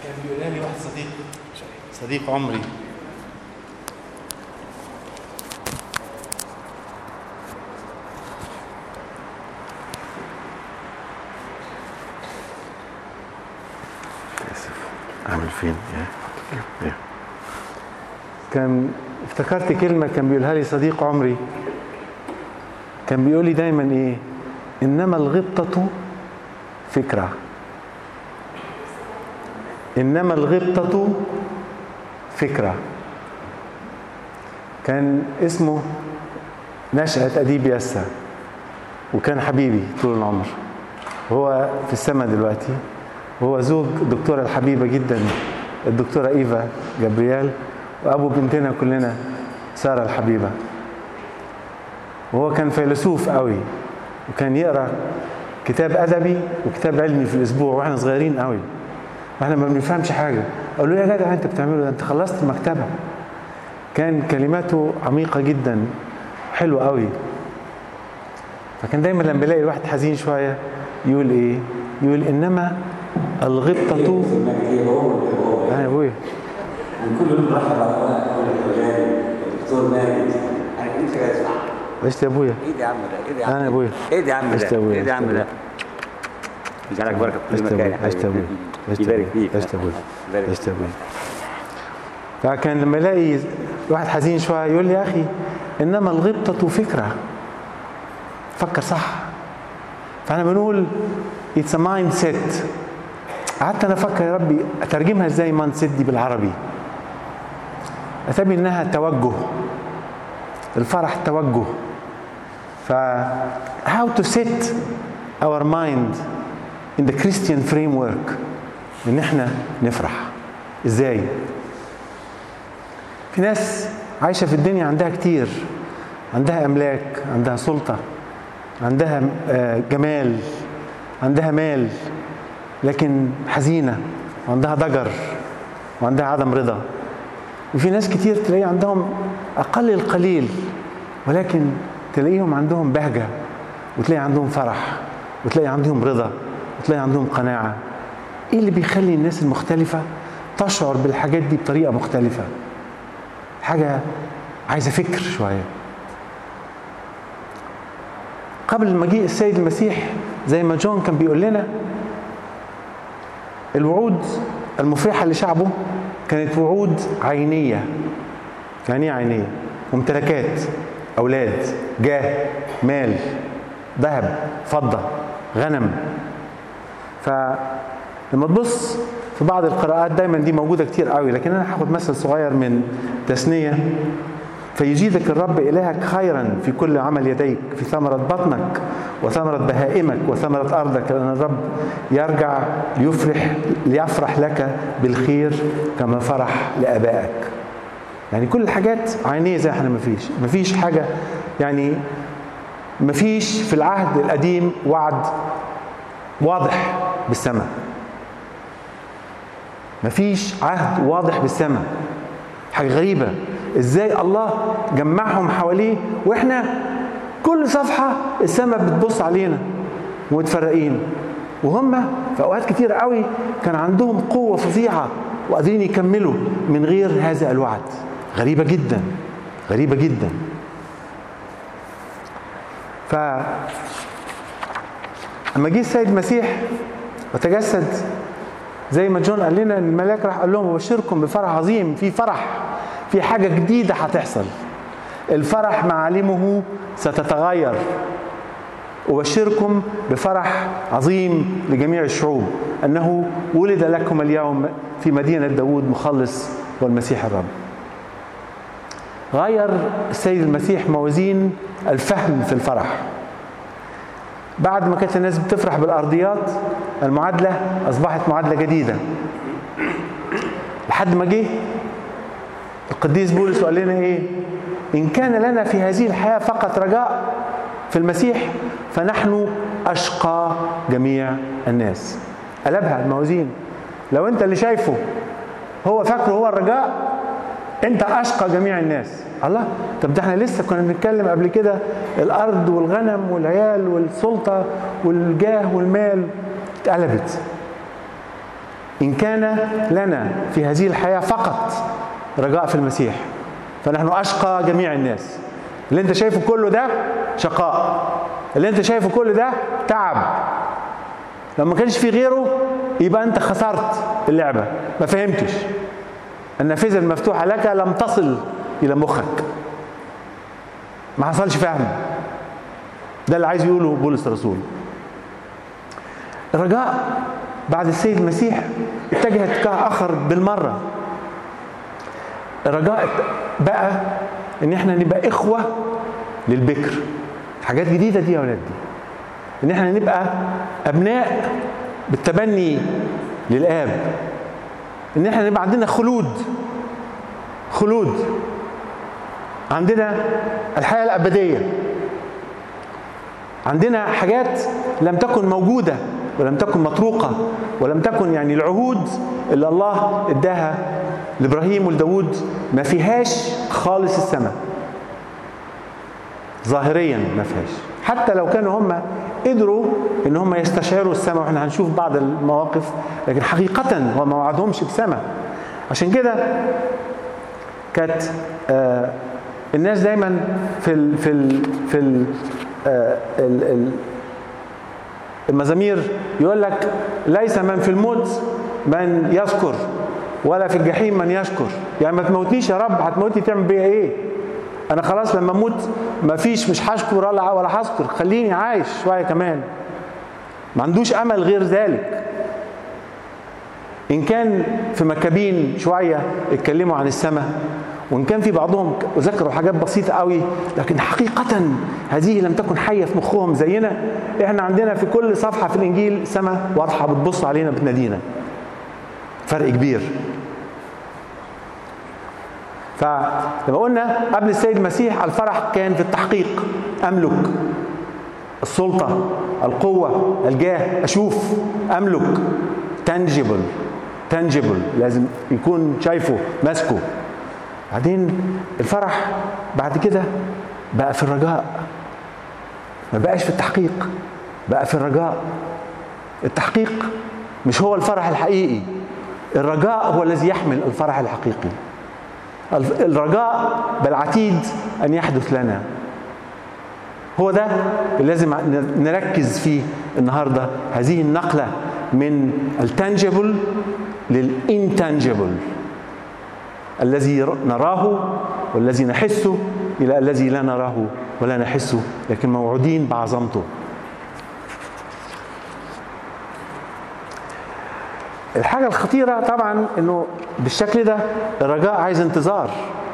كان بيقولها لي واحد صديق صديق عمري اسف اعمل فين يا كان افتكرت كلمة كان بيقولها لي صديق عمري كان بيقول لي دايما ايه انما الغبطة فكرة انما الغبطة فكرة كان اسمه نشأة أديب يسا وكان حبيبي طول العمر هو في السماء دلوقتي وهو زوج الدكتورة الحبيبة جدا الدكتورة إيفا جابرييل وأبو بنتنا كلنا سارة الحبيبة وهو كان فيلسوف قوي وكان يقرأ كتاب أدبي وكتاب علمي في الأسبوع وإحنا صغيرين قوي واحنا ما بنفهمش حاجة أقول له يا جدع أنت بتعمله ده أنت خلصت المكتبة كان كلماته عميقة جدا حلوة قوي فكان دايما لما بلاقي الواحد حزين شوية يقول إيه يقول إنما الغبطة أنا يا أبويا وكل يوم مرحبا كل الحجاج الدكتور ماجد يعني انت جاي صح عشت يا أبويا ايه ده يا عم ده ايه ده يا عم أنا يا أبويا. ايه ده يا عم عشت يا ده أبويا، ايه ده يا عم عشت يا ده يجعلك بركه في كل عشت يا مكان أبويا، عشت يا أبويا، عشت يا يبارك أبويا، فيك عشت يا أبويا، يبارك عشت يا أبويا فكان لما الاقي واحد حزين شويه يقول لي يا اخي انما الغبطه فكره فكر صح فاحنا بنقول اتس مايند سيت قعدت انا افكر يا ربي اترجمها ازاي مايند سيت دي بالعربي اتبي انها توجه الفرح توجه ف how to set our mind in the Christian framework ان احنا نفرح ازاي في ناس عايشة في الدنيا عندها كتير عندها أملاك عندها سلطة عندها آه، جمال عندها مال لكن حزينة وعندها ضجر وعندها عدم رضا وفي ناس كتير تلاقي عندهم أقل القليل ولكن تلاقيهم عندهم بهجة وتلاقي عندهم فرح وتلاقي عندهم رضا وتلاقي عندهم قناعة إيه اللي بيخلي الناس المختلفة تشعر بالحاجات دي بطريقة مختلفة حاجة عايزة فكر شوية قبل مجيء السيد المسيح زي ما جون كان بيقول لنا الوعود المفرحة لشعبه كانت وعود عينية يعني ايه عينية ممتلكات أولاد جاه مال ذهب فضة غنم فلما تبص في بعض القراءات دايما دي موجودة كتير قوي لكن أنا هاخد مثل صغير من تثنية فيجيدك الرب إلهك خيرا في كل عمل يديك في ثمرة بطنك وثمرة بهائمك وثمرة أرضك لأن الرب يرجع ليفرح ليفرح لك بالخير كما فرح لآبائك يعني كل الحاجات عينية زي احنا مفيش مفيش حاجة يعني مفيش في العهد القديم وعد واضح بالسماء مفيش عهد واضح بالسماء حاجة غريبة ازاي الله جمعهم حواليه واحنا كل صفحة السماء بتبص علينا ومتفرقين وهم في اوقات كتير قوي كان عندهم قوة فظيعة وقادرين يكملوا من غير هذا الوعد غريبة جدا غريبة جدا ف لما جه السيد المسيح وتجسد زي ما جون قال لنا الملاك راح قال لهم ابشركم بفرح عظيم في فرح في حاجه جديده هتحصل الفرح معالمه ستتغير أبشركم بفرح عظيم لجميع الشعوب أنه ولد لكم اليوم في مدينة داود مخلص والمسيح الرب غير السيد المسيح موازين الفهم في الفرح بعد ما كانت الناس بتفرح بالارضيات المعادله اصبحت معادله جديده لحد ما جه القديس بولس وقال لنا ايه ان كان لنا في هذه الحياه فقط رجاء في المسيح فنحن اشقى جميع الناس قلبها الموازين لو انت اللي شايفه هو فاكره هو الرجاء انت اشقى جميع الناس الله طب ده احنا لسه كنا بنتكلم قبل كده الارض والغنم والعيال والسلطه والجاه والمال اتقلبت إن كان لنا في هذه الحياة فقط رجاء في المسيح فنحن أشقى جميع الناس اللي انت شايفه كله ده شقاء اللي انت شايفه كله ده تعب لو ما كانش في غيره يبقى انت خسرت اللعبة ما فهمتش النافذة المفتوحة لك لم تصل إلى مخك ما حصلش فهم ده اللي عايز يقوله بولس الرسول الرجاء بعد السيد المسيح اتجه اتجاه اخر بالمره الرجاء بقى ان احنا نبقى اخوه للبكر حاجات جديده دي يا ولاد دي ان احنا نبقى ابناء بالتبني للاب ان احنا نبقى عندنا خلود خلود عندنا الحياه الابديه عندنا حاجات لم تكن موجوده ولم تكن مطروقه ولم تكن يعني العهود اللي الله اداها لابراهيم ولداود ما فيهاش خالص السماء ظاهريا ما فيهاش حتى لو كانوا هم قدروا ان هم يستشعروا السماء واحنا هنشوف بعض المواقف لكن حقيقه هو ما وعدهمش بسماء عشان كده كانت آه الناس دايما في ال في ال في ال آه ال ال المزامير يقول لك ليس من في الموت من يذكر ولا في الجحيم من يشكر يعني ما تموتنيش يا رب هتموتني تعمل بيا ايه انا خلاص لما اموت ما فيش مش هشكر ولا ولا هذكر خليني عايش شويه كمان ما عندوش امل غير ذلك ان كان في مكابين شويه اتكلموا عن السماء وان كان في بعضهم ذكروا حاجات بسيطه قوي لكن حقيقه هذه لم تكن حيه في مخهم زينا احنا عندنا في كل صفحه في الانجيل سماء واضحه بتبص علينا بتنادينا فرق كبير فلما قلنا قبل السيد المسيح الفرح كان في التحقيق املك السلطه القوه الجاه اشوف املك تنجبل تنجبل لازم يكون شايفه ماسكه بعدين الفرح بعد كده بقى في الرجاء ما بقاش في التحقيق بقى في الرجاء التحقيق مش هو الفرح الحقيقي الرجاء هو الذي يحمل الفرح الحقيقي الرجاء بالعتيد ان يحدث لنا هو ده اللي لازم نركز فيه النهارده هذه النقله من التانجبل للانتانجبل الذي نراه والذي نحسه الى الذي لا نراه ولا نحسه لكن موعودين بعظمته الحاجة الخطيرة طبعا انه بالشكل ده الرجاء عايز انتظار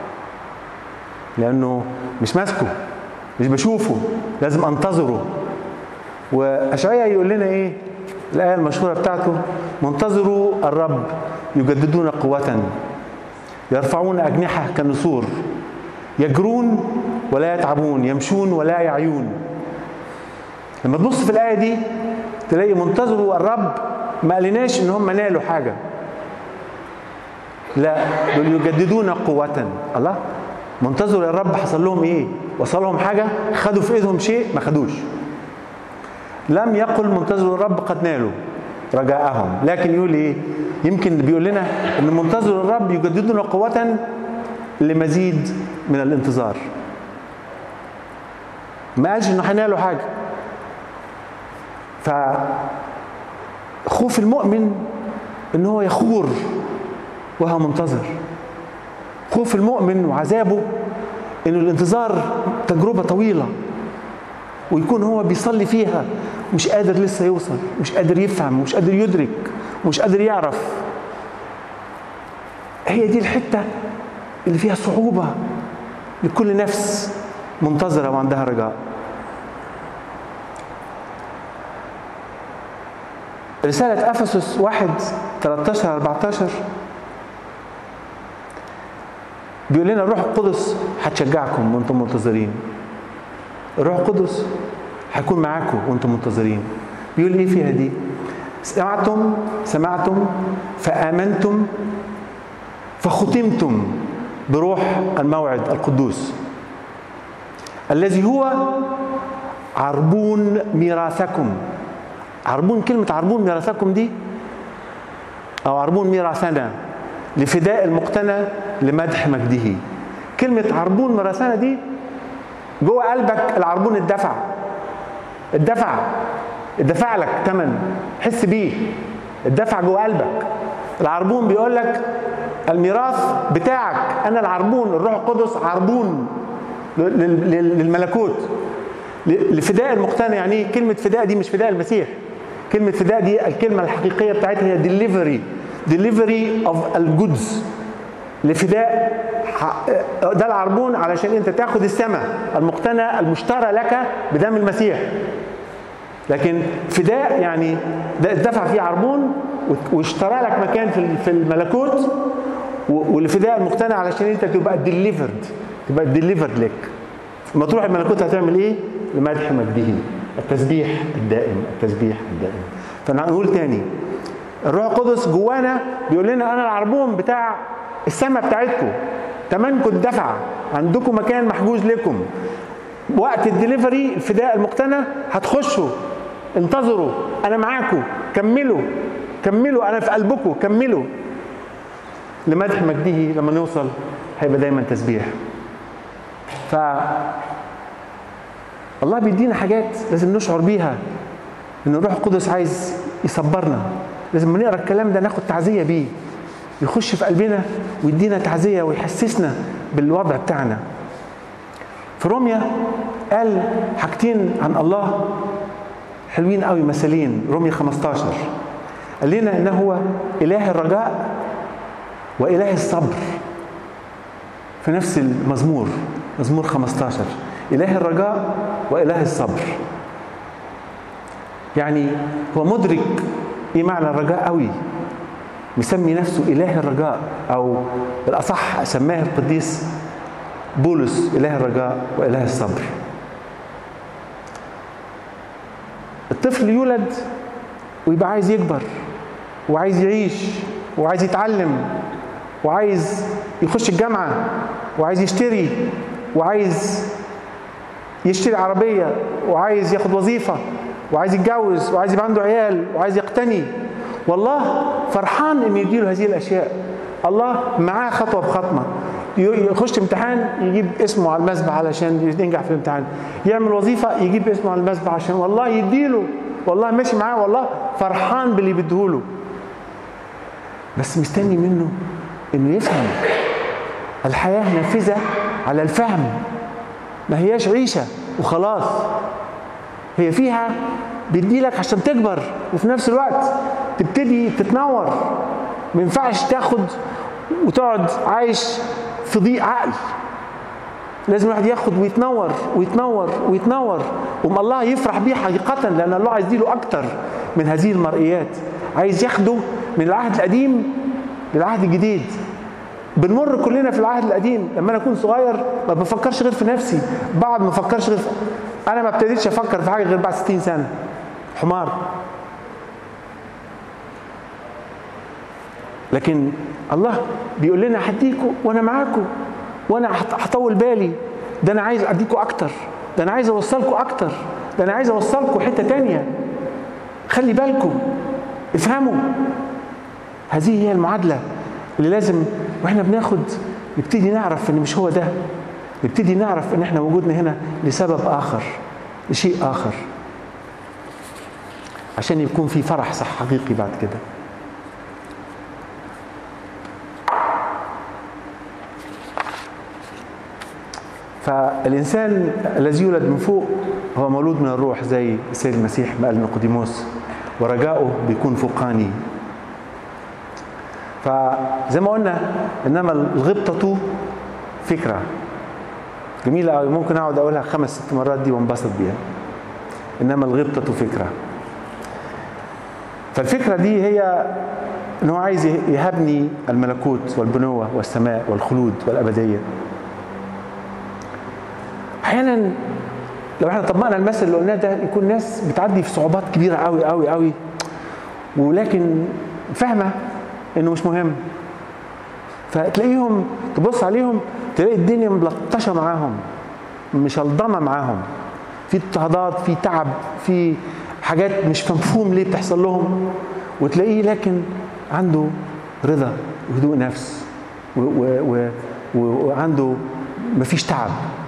لانه مش ماسكه مش بشوفه لازم انتظره واشعياء يقول لنا ايه الايه المشهوره بتاعته منتظروا الرب يجددون قوه يرفعون اجنحه كالنسور يجرون ولا يتعبون يمشون ولا يعيون لما تبص في الايه دي تلاقي منتظروا الرب ما قالناش ان هم نالوا حاجه لا دول يجددون قوة الله منتظر يا رب حصل لهم ايه وصل لهم حاجة خدوا في ايدهم شيء ما خدوش لم يقل منتظر الرب قد نالوا رجاءهم لكن يقول ايه يمكن بيقول لنا ان منتظر الرب يجددون قوة لمزيد من الانتظار ما قالش انه هينالوا حاجة ف خوف المؤمن ان هو يخور وهو منتظر خوف المؤمن وعذابه ان الانتظار تجربة طويلة ويكون هو بيصلي فيها مش قادر لسه يوصل مش قادر يفهم مش قادر يدرك مش قادر يعرف هي دي الحتة اللي فيها صعوبة لكل نفس منتظرة وعندها رجاء رسالة أفسس 1 13 14 بيقول لنا الروح القدس هتشجعكم وانتم منتظرين الروح القدس هيكون معاكم وانتم منتظرين بيقول ايه فيها دي سمعتم سمعتم فآمنتم فختمتم بروح الموعد القدوس الذي هو عربون ميراثكم عربون كلمة عربون ميراثكم دي أو عربون ميراثنا لفداء المقتنى لمدح مجده كلمة عربون ميراثنا دي جوه قلبك العربون اتدفع اتدفع اتدفع لك ثمن حس بيه اتدفع جوه قلبك العربون بيقول لك الميراث بتاعك انا العربون الروح القدس عربون لل- لل- للملكوت ل- لفداء المقتنع يعني ايه كلمه فداء دي مش فداء المسيح كلمه فداء دي الكلمه الحقيقيه بتاعتها هي ديليفري ديليفري اوف الجودز لفداء ح- ده العربون علشان انت تاخد السماء المقتنى المشترى لك بدم المسيح لكن فداء يعني ده دفع فيه عربون واشترى لك مكان في في الملكوت و- والفداء المقتنع علشان انت تبقى ديليفرد تبقى ديليفرد لك لما تروح الملكوت هتعمل ايه؟ لمدح مجده التسبيح الدائم التسبيح الدائم فنقول تاني الروح القدس جوانا بيقول لنا انا العربون بتاع السماء بتاعتكم تمنكم الدفع عندكم مكان محجوز لكم وقت الدليفري الفداء المقتنع هتخشوا انتظروا انا معاكم كملوا كملوا انا في قلبكم كملوا لمدح مجده لما نوصل هيبقى دايما تسبيح ف الله بيدينا حاجات لازم نشعر بيها ان الروح القدس عايز يصبرنا لازم نقرا الكلام ده ناخد تعزيه بيه يخش في قلبنا ويدينا تعزيه ويحسسنا بالوضع بتاعنا في روميا قال حاجتين عن الله حلوين قوي مثالين روميا 15 قال لنا انه هو اله الرجاء واله الصبر في نفس المزمور مزمور 15 اله الرجاء واله الصبر يعني هو مدرك ايه معنى الرجاء قوي مسمي نفسه اله الرجاء او بالاصح سماه القديس بولس اله الرجاء واله الصبر الطفل يولد ويبقى عايز يكبر وعايز يعيش وعايز يتعلم وعايز يخش الجامعة وعايز يشتري وعايز يشتري عربية وعايز ياخد وظيفة وعايز يتجوز وعايز يبقى عنده عيال وعايز يقتني والله فرحان ان يديله هذه الاشياء الله معاه خطوه بخطوه يخش امتحان يجيب اسمه على المسبح علشان ينجح في الامتحان يعمل وظيفه يجيب اسمه على المسبح عشان والله يديله والله ماشي معاه والله فرحان باللي بيديهوله بس مستني منه انه يفهم الحياه نافذه على الفهم ما هياش عيشه وخلاص هي فيها بيديلك عشان تكبر وفي نفس الوقت تبتدي تتنور ما ينفعش تاخد وتقعد عايش في ضيق عقل لازم الواحد ياخد ويتنور ويتنور ويتنور وما الله يفرح بيه حقيقة لأن الله عايز يديله أكتر من هذه المرئيات عايز ياخده من العهد القديم للعهد الجديد بنمر كلنا في العهد القديم لما انا اكون صغير ما بفكرش غير في نفسي بعد ما افكرش غير في انا ما ابتديتش افكر في حاجه غير بعد 60 سنه حمار لكن الله بيقول لنا هديكوا وانا معاكم وانا هطول بالي ده انا عايز اديكوا اكتر ده انا عايز اوصلكوا اكتر ده انا عايز اوصلكوا حته تانية خلي بالكم افهموا هذه هي المعادله اللي لازم واحنا بناخد نبتدي نعرف ان مش هو ده نبتدي نعرف ان احنا وجودنا هنا لسبب اخر لشيء اخر عشان يكون في فرح صح حقيقي بعد كده فالإنسان الذي يولد من فوق هو مولود من الروح زي السيد المسيح ما قال نيقوديموس ورجاؤه بيكون فوقاني فزي ما قلنا انما الغبطة فكرة جميلة قوي ممكن اقعد اقولها خمس ست مرات دي وانبسط بيها انما الغبطة فكرة فالفكرة دي هي ان هو عايز يهبني الملكوت والبنوة والسماء والخلود والأبدية احيانا لو احنا طبقنا المثل اللي قلناه ده يكون ناس بتعدي في صعوبات كبيره قوي قوي قوي ولكن فاهمه انه مش مهم فتلاقيهم تبص عليهم تلاقي الدنيا ملطشه معاهم مشلضمه معاهم في اضطهادات في تعب في حاجات مش مفهوم ليه بتحصل لهم وتلاقيه لكن عنده رضا وهدوء نفس و و و وعنده مفيش تعب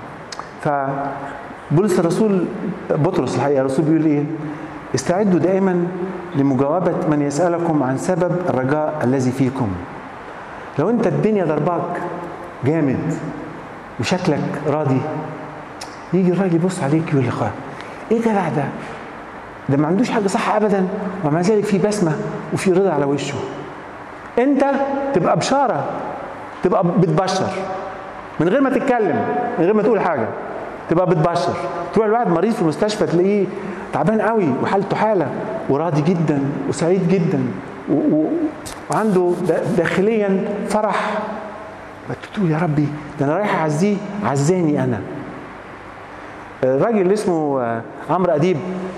فبولس الرسول بطرس الحقيقه الرسول بيقول ايه استعدوا دائما لمجاوبه من يسالكم عن سبب الرجاء الذي فيكم لو انت الدنيا ضرباك جامد وشكلك راضي يجي الراجل يبص عليك يقول لك ايه جدع ده ده ما عندوش حاجه صح ابدا ومع ذلك في بسمه وفي رضا على وشه انت تبقى بشاره تبقى بتبشر من غير ما تتكلم من غير ما تقول حاجه تبقى بتبشر تروح الواحد مريض في المستشفى تلاقيه تعبان قوي وحالته حاله وراضي جدا وسعيد جدا و و وعنده داخليا فرح تقول يا ربي ده انا رايح اعزيه عزاني انا الراجل اللي اسمه عمرو اديب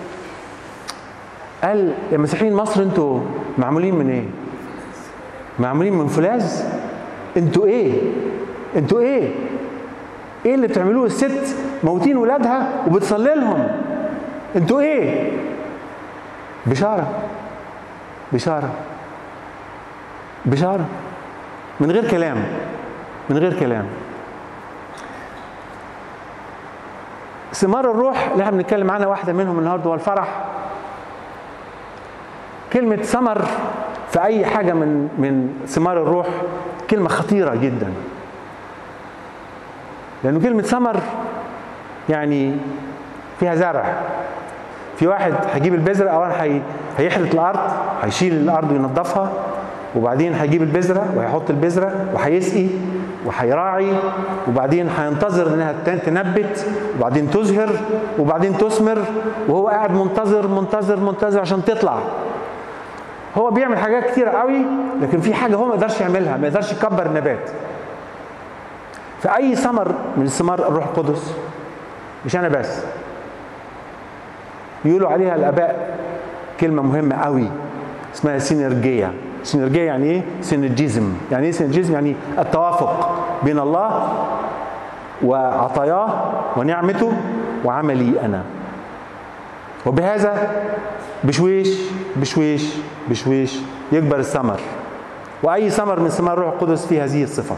قال يا مسيحيين مصر انتوا معمولين من ايه؟ معمولين من فولاذ؟ انتوا ايه؟ انتوا ايه؟ ايه اللي بتعملوه الست موتين ولادها وبتصلي لهم؟ انتوا ايه؟ بشاره بشاره بشاره من غير كلام من غير كلام ثمار الروح اللي احنا بنتكلم عنها واحده منهم النهارده هو الفرح كلمه ثمر في اي حاجه من من ثمار الروح كلمه خطيره جدا لانه كلمه ثمر يعني فيها زرع في واحد هيجيب البذره اولا هي هيحرث الارض هيشيل الارض وينظفها وبعدين هيجيب البذره وهيحط البذره وهيسقي وهيراعي وبعدين هينتظر انها تنبت وبعدين تزهر وبعدين تثمر وهو قاعد منتظر منتظر منتظر عشان تطلع هو بيعمل حاجات كتيرة قوي لكن في حاجة هو ما يقدرش يعملها ما يقدرش يكبر النبات فأي ثمر من ثمار الروح القدس مش أنا بس يقولوا عليها الآباء كلمة مهمة قوي اسمها سينرجية سينرجية يعني ايه؟ سينرجيزم يعني ايه سينرجيزم؟ يعني التوافق بين الله وعطاياه ونعمته وعملي أنا وبهذا بشويش بشويش بشويش يكبر الثمر واي ثمر من ثمار الروح القدس فيه هذه الصفه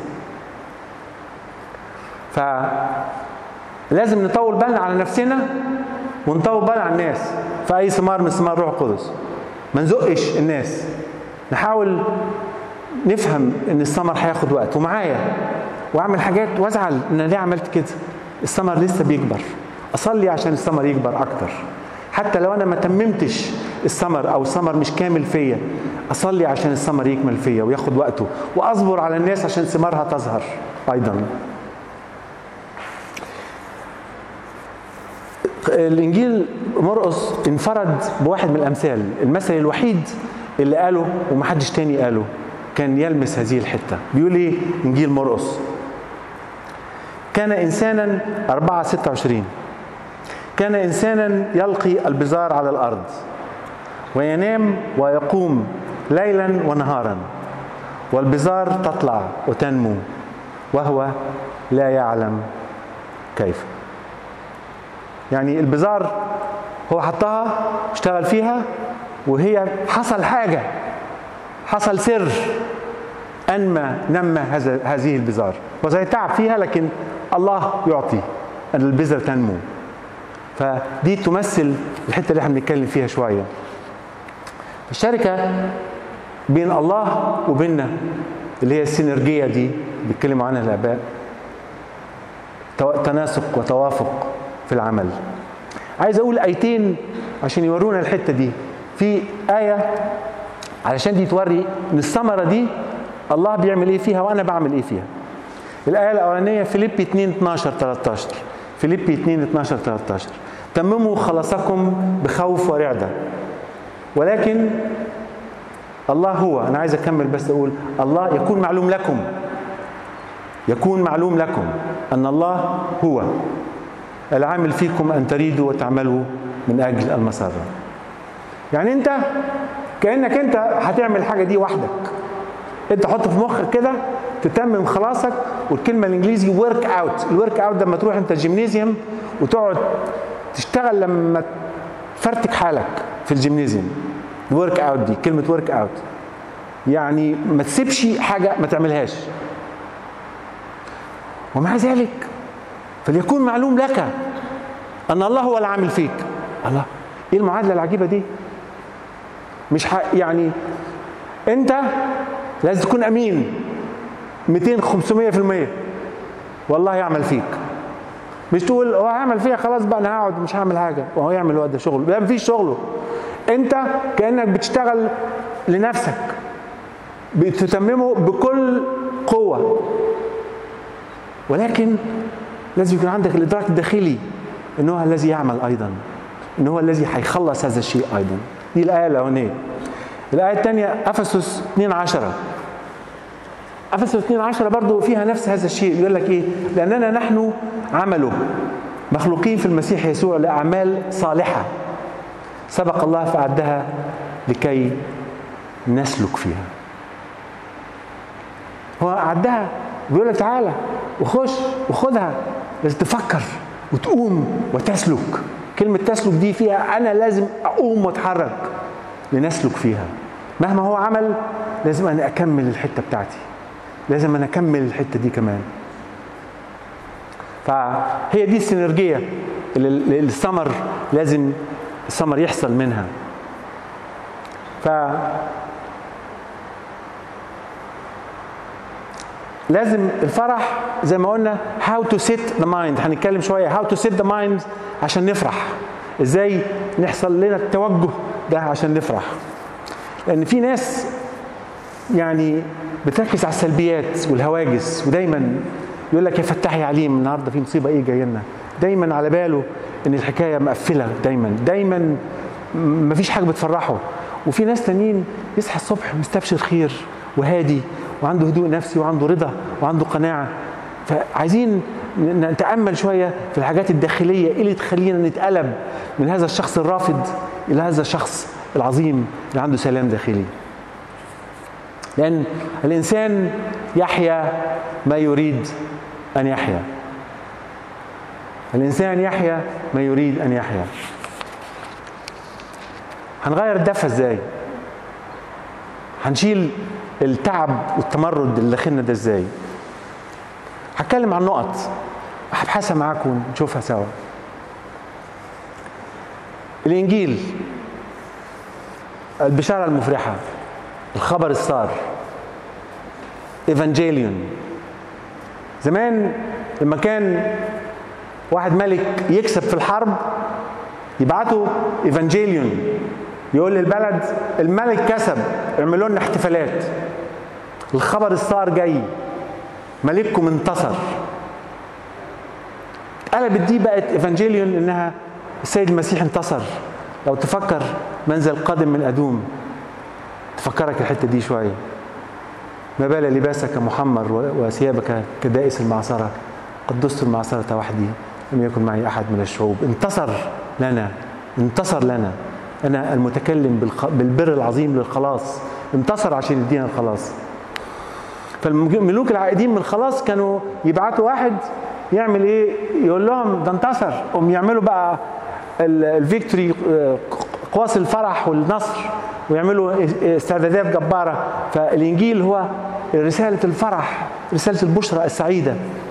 فلازم نطول بالنا على نفسنا ونطول بالنا على الناس في اي ثمار من ثمار الروح القدس ما نزقش الناس نحاول نفهم ان الثمر هياخد وقت ومعايا واعمل حاجات وازعل ان ليه عملت كده الثمر لسه بيكبر اصلي عشان الثمر يكبر اكتر حتى لو انا ما تممتش الثمر او الثمر مش كامل فيا اصلي عشان الثمر يكمل فيا وياخد وقته واصبر على الناس عشان ثمارها تظهر ايضا الانجيل مرقس انفرد بواحد من الامثال المثل الوحيد اللي قاله ومحدش تاني قاله كان يلمس هذه الحته بيقول ايه انجيل مرقس كان انسانا 4 26 كان انسانا يلقي البزار على الارض وينام ويقوم ليلا ونهارا والبزار تطلع وتنمو وهو لا يعلم كيف يعني البزار هو حطها اشتغل فيها وهي حصل حاجة حصل سر أنمى نمى هذه البزار وزي تعب فيها لكن الله يعطي أن البذرة تنمو فدي تمثل الحته اللي احنا بنتكلم فيها شويه الشركه بين الله وبيننا اللي هي السينرجيه دي بيتكلموا عنها الاباء تناسق وتوافق في العمل عايز اقول ايتين عشان يورونا الحته دي في ايه علشان دي توري ان الثمره دي الله بيعمل ايه فيها وانا بعمل ايه فيها الايه الاولانيه فيليبي 2 12 13 فيليبي 2 12 13 تمموا خلاصكم بخوف ورعدة ولكن الله هو أنا عايز أكمل بس أقول الله يكون معلوم لكم يكون معلوم لكم أن الله هو العامل فيكم أن تريدوا وتعملوا من أجل المسار يعني أنت كأنك أنت هتعمل الحاجة دي وحدك أنت حط في مخك كده تتمم خلاصك والكلمة الإنجليزي ورك أوت الورك أوت لما تروح أنت الجيمنيزيوم وتقعد تشتغل لما تفرتك حالك في الجيمنيزيوم الورك اوت دي كلمه ورك اوت يعني ما تسيبش حاجه ما تعملهاش ومع ذلك فليكون معلوم لك ان الله هو العامل فيك الله ايه المعادله العجيبه دي مش ح... يعني انت لازم تكون امين 200 500% والله يعمل فيك مش تقول هو هيعمل فيها خلاص بقى انا هقعد مش هعمل حاجه وهو يعمل الوقت ده شغله لا مفيش شغله انت كانك بتشتغل لنفسك بتتممه بكل قوه ولكن لازم يكون عندك الادراك الداخلي ان هو الذي يعمل ايضا ان هو الذي هيخلص هذا الشيء ايضا دي الايه الاولانيه الايه الثانيه افسس 2 10 افسس 2 10 برضه فيها نفس هذا الشيء يقول لك ايه لاننا نحن عمله مخلوقين في المسيح يسوع لاعمال صالحه سبق الله فاعدها لكي نسلك فيها هو اعدها بيقول لك تعالى وخش وخدها لازم تفكر وتقوم وتسلك كلمة تسلك دي فيها أنا لازم أقوم وأتحرك لنسلك فيها مهما هو عمل لازم أنا أكمل الحتة بتاعتي لازم أنا أكمل الحتة دي كمان فهي دي السينرجية اللي الثمر لازم الثمر يحصل منها ف لازم الفرح زي ما قلنا how to set the mind هنتكلم شويه how to set the mind عشان نفرح ازاي نحصل لنا التوجه ده عشان نفرح لان في ناس يعني بتركز على السلبيات والهواجس ودايما يقول لك يا فتاح يا عليم النهارده في مصيبه ايه جايه لنا دايما على باله ان الحكايه مقفله دايما دايما مفيش حاجه بتفرحه وفي ناس تانيين يصحى الصبح مستبشر خير وهادي وعنده هدوء نفسي وعنده رضا وعنده قناعه فعايزين نتامل شويه في الحاجات الداخليه ايه اللي تخلينا نتقلب من هذا الشخص الرافض الى هذا الشخص العظيم اللي عنده سلام داخلي لان الانسان يحيا ما يريد ان يحيا الانسان يحيا ما يريد ان يحيا هنغير الدفه ازاي هنشيل التعب والتمرد اللي داخلنا ده ازاي هتكلم عن نقط هبحثها معاكم ونشوفها سوا الانجيل البشاره المفرحه الخبر السار ايفانجيليون زمان لما كان واحد ملك يكسب في الحرب يبعتوا ايفانجيليون يقول للبلد الملك كسب اعملوا لنا احتفالات الخبر الصار جاي ملككم انتصر قلبت دي بقت ايفانجيليون انها السيد المسيح انتصر لو تفكر منزل قادم من ادوم تفكرك الحته دي شويه ما بال لباسك محمر وثيابك كدائس المعصره قد دست المعصره وحدي لم يكن معي احد من الشعوب انتصر لنا انتصر لنا انا المتكلم بالبر العظيم للخلاص انتصر عشان يدينا الخلاص فالملوك العائدين من الخلاص كانوا يبعتوا واحد يعمل ايه يقول لهم ده انتصر هم يعملوا بقى الفيكتوري قواس الفرح والنصر ويعملوا استعدادات جباره فالانجيل هو رساله الفرح رساله البشرى السعيده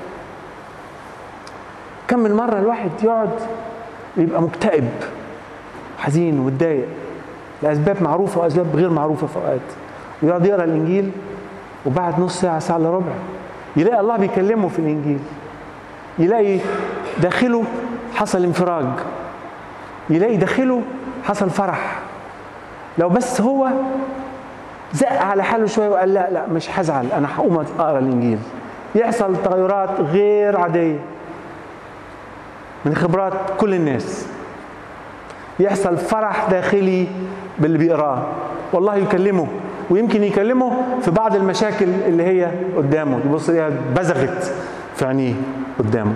كم من مره الواحد يقعد يبقى مكتئب حزين ومتضايق لاسباب معروفه واسباب غير معروفه في اوقات ويقعد يقرا الانجيل وبعد نص ساعه ساعه الا ربع يلاقي الله بيكلمه في الانجيل يلاقي داخله حصل انفراج يلاقي داخله حصل فرح لو بس هو زق على حاله شويه وقال لا لا مش هزعل انا هقوم اقرا الانجيل يحصل تغيرات غير عاديه من خبرات كل الناس يحصل فرح داخلي باللي بيقراه والله يكلمه ويمكن يكلمه في بعض المشاكل اللي هي قدامه يبص ليها بزغت في عينيه قدامه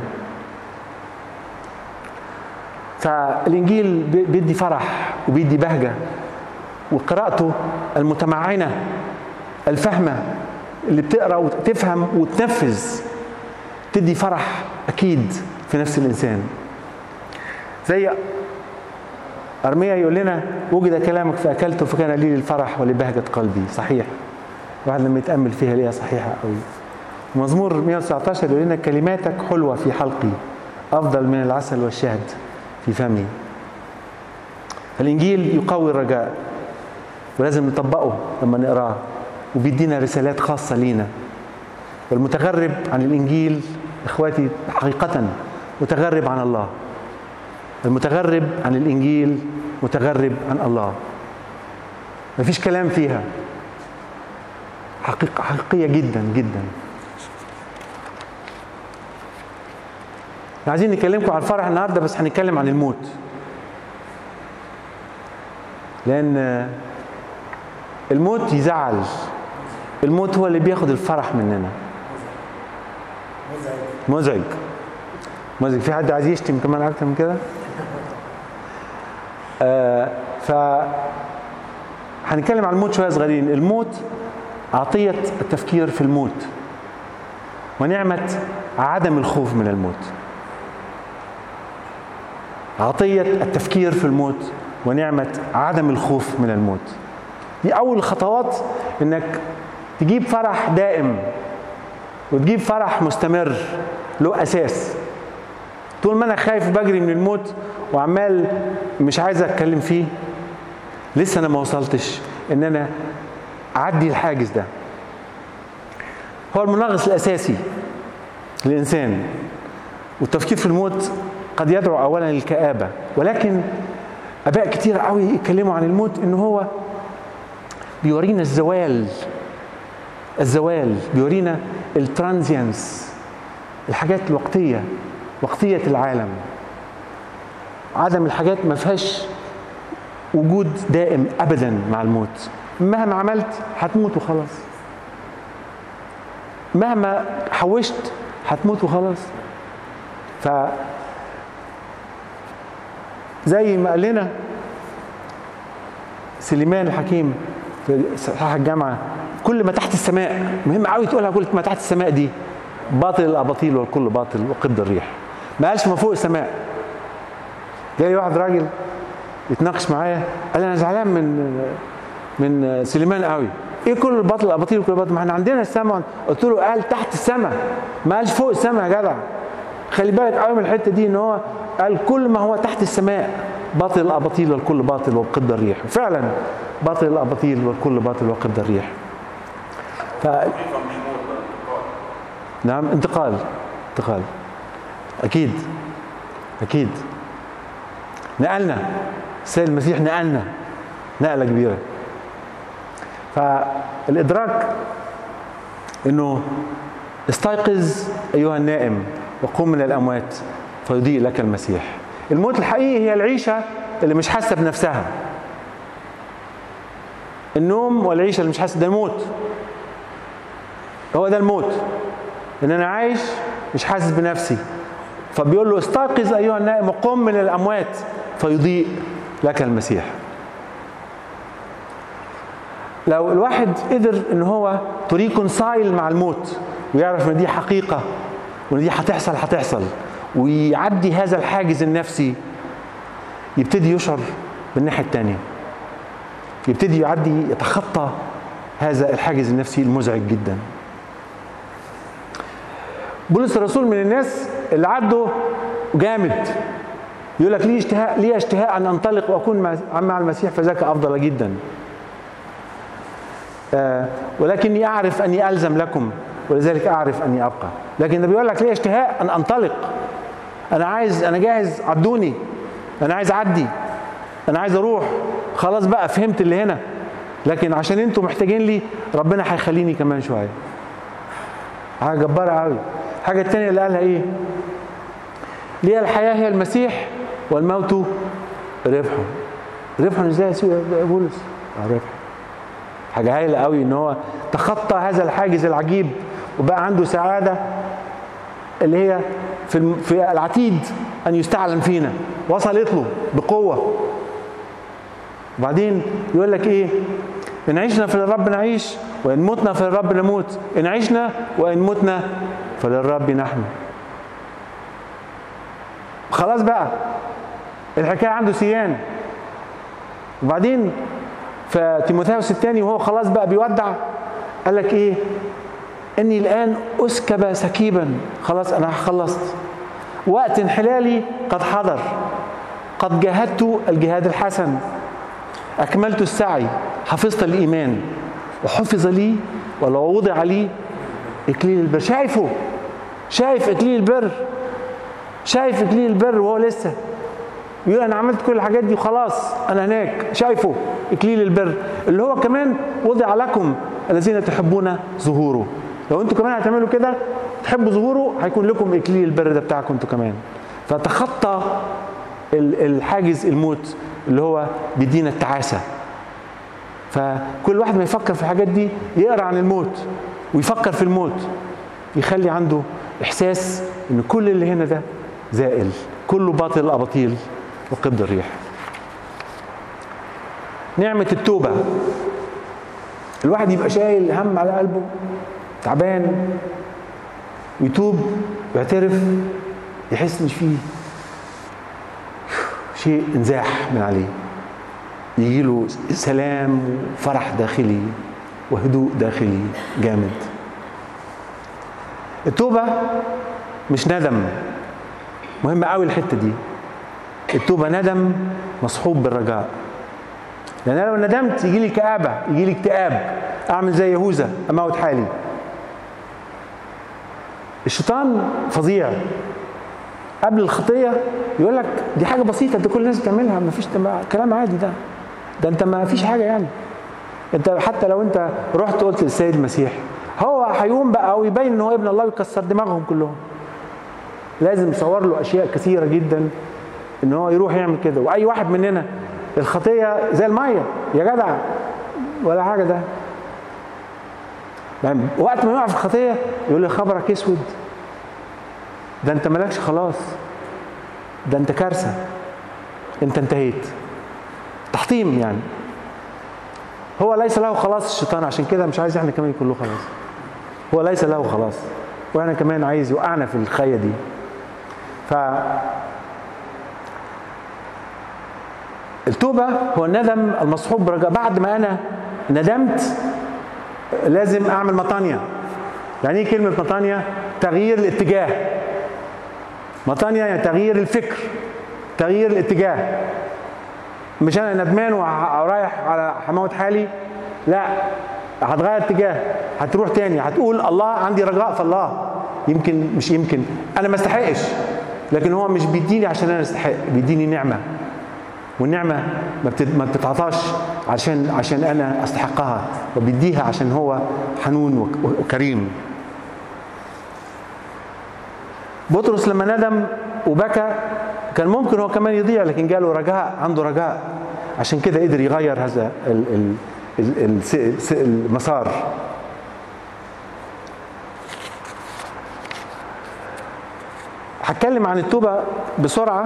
فالانجيل بيدي فرح وبيدي بهجه وقراءته المتمعنه الفهمه اللي بتقرا وتفهم وتنفذ تدي فرح اكيد في نفس الانسان زي ارميا يقول لنا وجد كلامك فاكلته فكان لي للفرح ولبهجه قلبي صحيح الواحد لما يتامل فيها يلاقيها صحيحه قوي مزمور 119 يقول لنا كلماتك حلوه في حلقي افضل من العسل والشهد في فمي الانجيل يقوي الرجاء ولازم نطبقه لما نقراه وبيدينا رسالات خاصه لينا والمتغرب عن الانجيل اخواتي حقيقه متغرب عن الله المتغرب عن الانجيل متغرب عن الله مفيش كلام فيها حقيقة حقيقية جدا جدا عايزين نكلمكم عن الفرح النهارده بس هنتكلم عن الموت لأن الموت يزعل الموت هو اللي بياخد الفرح مننا مزعج مزعج في حد عايز يشتم كمان أكتر من كده؟ آه ف هنتكلم عن الموت شويه صغيرين الموت عطيه التفكير في الموت ونعمه عدم الخوف من الموت عطيه التفكير في الموت ونعمه عدم الخوف من الموت دي اول الخطوات انك تجيب فرح دائم وتجيب فرح مستمر له اساس طول ما انا خايف بجري من الموت وعمال مش عايز اتكلم فيه لسه انا ما وصلتش ان انا اعدي الحاجز ده هو المنغص الاساسي للانسان والتفكير في الموت قد يدعو اولا للكابه ولكن اباء كتير قوي يتكلموا عن الموت ان هو بيورينا الزوال الزوال بيورينا الترانزيانس الحاجات الوقتيه وقتيه العالم عدم الحاجات ما فيهاش وجود دائم ابدا مع الموت مهما عملت هتموت وخلاص مهما حوشت هتموت وخلاص ف زي ما قال لنا سليمان الحكيم في صحاح الجامعه كل ما تحت السماء مهم قوي تقولها كل ما تحت السماء دي باطل الاباطيل والكل باطل وقبض الريح ما قالش ما فوق السماء جاي واحد راجل يتناقش معايا قال انا زعلان من من سليمان قوي ايه كل الباطل الاباطيل وكل الباطل ما احنا عندنا السماء قلت له قال تحت السماء ما قالش فوق السماء يا جدع خلي بالك قوي من الحته دي ان هو قال كل ما هو تحت السماء باطل الاباطيل والكل باطل وقبض الريح فعلا باطل الاباطيل والكل باطل وقبض الريح ف نعم انتقال انتقال اكيد اكيد نقلنا السيد المسيح نقلنا نقله كبيره فالادراك انه استيقظ ايها النائم وقم من الاموات فيضيء لك المسيح الموت الحقيقي هي العيشه اللي مش حاسه بنفسها النوم والعيشه اللي مش حاسه ده الموت هو ده الموت ان انا عايش مش حاسس بنفسي فبيقول له استيقظ ايها النائم وقم من الاموات فيضيء لك المسيح لو الواحد قدر ان هو تريكونسايل مع الموت ويعرف ان دي حقيقه وان دي هتحصل هتحصل ويعدي هذا الحاجز النفسي يبتدي يشعر بالناحيه الثانيه يبتدي يعدي يتخطى هذا الحاجز النفسي المزعج جدا بولس الرسول من الناس اللي عدوا جامد يقول لك لي اشتهاء لي اشتهاء ان انطلق واكون مع مع المسيح فذاك افضل جدا آه ولكني اعرف اني الزم لكم ولذلك اعرف اني ابقى لكن ده بيقول لك لي اشتهاء ان انطلق انا عايز انا جاهز عدوني انا عايز اعدي انا عايز اروح خلاص بقى فهمت اللي هنا لكن عشان انتوا محتاجين لي ربنا هيخليني كمان شويه حاجه جباره قوي الحاجه الثانيه اللي قالها ايه لي الحياه هي المسيح والموت ربح ربح ازاي يا بولس ربح حاجه هايله قوي ان هو تخطى هذا الحاجز العجيب وبقى عنده سعاده اللي هي في في العتيد ان يستعلن فينا وصلت له بقوه وبعدين يقول لك ايه ان عشنا فللرب نعيش وان متنا فللرب نموت ان عشنا وان متنا فللرب نحن خلاص بقى الحكايه عنده سيان وبعدين في تيموثاوس الثاني وهو خلاص بقى بيودع قال لك ايه اني الان اسكب سكيبا خلاص انا خلصت وقت انحلالي قد حضر قد جاهدت الجهاد الحسن اكملت السعي حفظت الايمان وحفظ لي ولو وضع لي اكليل البر شايفه شايف اكليل البر شايف اكليل البر وهو لسه يقول انا عملت كل الحاجات دي وخلاص انا هناك شايفه اكليل البر اللي هو كمان وضع لكم الذين تحبون ظهوره لو انتوا كمان هتعملوا كده تحبوا ظهوره هيكون لكم اكليل البر ده بتاعكم انتوا كمان فتخطى ال- الحاجز الموت اللي هو بيدينا التعاسه فكل واحد ما يفكر في الحاجات دي يقرا عن الموت ويفكر في الموت يخلي عنده احساس ان كل اللي هنا ده زائل كله باطل الاباطيل وقبض الريح نعمة التوبة الواحد يبقى شايل هم على قلبه تعبان ويتوب ويعترف يحس ان فيه شيء انزاح من عليه يجي له سلام وفرح داخلي وهدوء داخلي جامد التوبة مش ندم مهم قوي الحتة دي التوبة ندم مصحوب بالرجاء لأن أنا لو ندمت يجي لي كآبة يجي لي اكتئاب أعمل زي يهوذا أموت حالي الشيطان فظيع قبل الخطية يقول لك دي حاجة بسيطة ده كل الناس بتعملها ما فيش كلام عادي ده ده انت ما فيش حاجة يعني انت حتى لو انت رحت قلت للسيد المسيح هو هيقوم بقى ويبين ان هو ابن الله ويكسر دماغهم كلهم لازم يصور له اشياء كثيره جدا ان هو يروح يعمل كده واي واحد مننا الخطيه زي الميه يا جدع ولا حاجه ده يعني وقت ما يقع في الخطيه يقول لي خبرك اسود ده انت مالكش خلاص ده انت كارثه انت انتهيت تحطيم يعني هو ليس له خلاص الشيطان عشان كده مش عايز احنا كمان يكون له خلاص هو ليس له خلاص واحنا كمان عايز يوقعنا في الخيه دي ف التوبة هو الندم المصحوب برجاء بعد ما أنا ندمت لازم أعمل مطانية يعني إيه كلمة مطانية؟ تغيير الاتجاه مطانية يعني تغيير الفكر تغيير الاتجاه مش أنا ندمان ورايح على حماوة حالي لا هتغير اتجاه هتروح تاني هتقول الله عندي رجاء في الله يمكن مش يمكن انا ما استحقش لكن هو مش بيديني عشان انا استحق بيديني نعمه والنعمه ما ما بتتعطاش عشان عشان انا استحقها وبيديها عشان هو حنون وكريم بطرس لما ندم وبكى كان ممكن هو كمان يضيع لكن جاله رجاء عنده رجاء عشان كده قدر يغير هذا ال ال المسار هتكلم عن التوبة بسرعة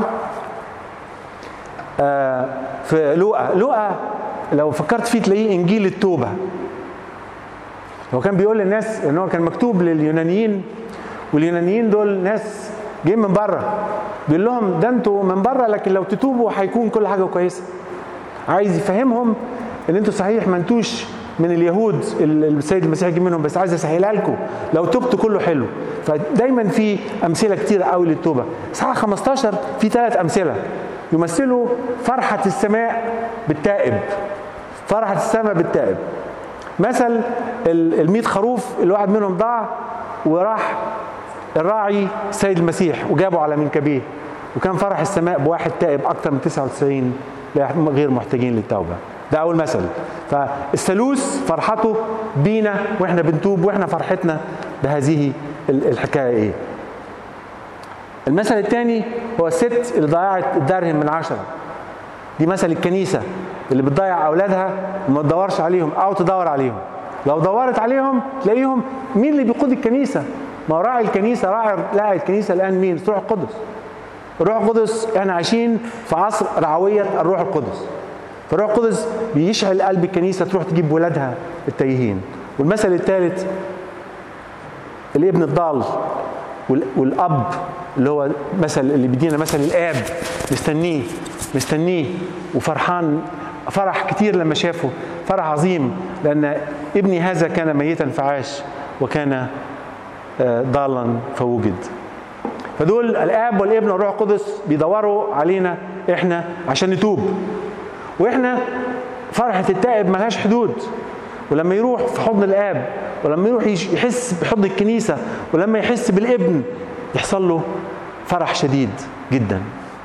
في لوقا لوقا لو فكرت فيه تلاقيه إنجيل التوبة هو كان بيقول للناس ان هو كان مكتوب لليونانيين واليونانيين دول ناس جايين من بره بيقول لهم ده انتوا من بره لكن لو تتوبوا هيكون كل حاجه كويسه عايز يفهمهم ان انتوا صحيح ما انتوش من اليهود السيد المسيح جه منهم بس عايز اسهلها لكم لو تبتوا كله حلو فدايما في امثله كتير قوي للتوبه اصحاح 15 في ثلاث امثله يمثلوا فرحه السماء بالتائب فرحه السماء بالتائب مثل ال خروف الواحد منهم ضاع وراح الراعي السيد المسيح وجابه على منكبيه وكان فرح السماء بواحد تائب اكثر من 99 غير محتاجين للتوبه ده اول مثل فالثالوث فرحته بينا واحنا بنتوب واحنا فرحتنا بهذه الحكايه ايه المثل الثاني هو الست اللي ضيعت الدرهم من عشرة دي مثل الكنيسة اللي بتضيع أولادها وما تدورش عليهم أو تدور عليهم لو دورت عليهم تلاقيهم مين اللي بيقود الكنيسة ما راعي الكنيسة راعي لاعي الكنيسة الآن مين الروح القدس الروح القدس احنا عايشين في عصر رعوية الروح القدس فالروح القدس بيشعل قلب الكنيسة تروح تجيب ولادها التايهين والمثل الثالث الابن الضال والاب اللي هو مثل اللي بيدينا مثل الاب مستنيه مستنيه وفرحان فرح كتير لما شافه فرح عظيم لأن ابني هذا كان ميتا فعاش وكان آه، ضالا فوجد فدول الاب والابن والروح القدس بيدوروا علينا احنا عشان نتوب واحنا فرحه التائب ملهاش حدود ولما يروح في حضن الاب ولما يروح يش- يحس بحضن الكنيسه ولما يحس بالابن يحصل له فرح شديد جدا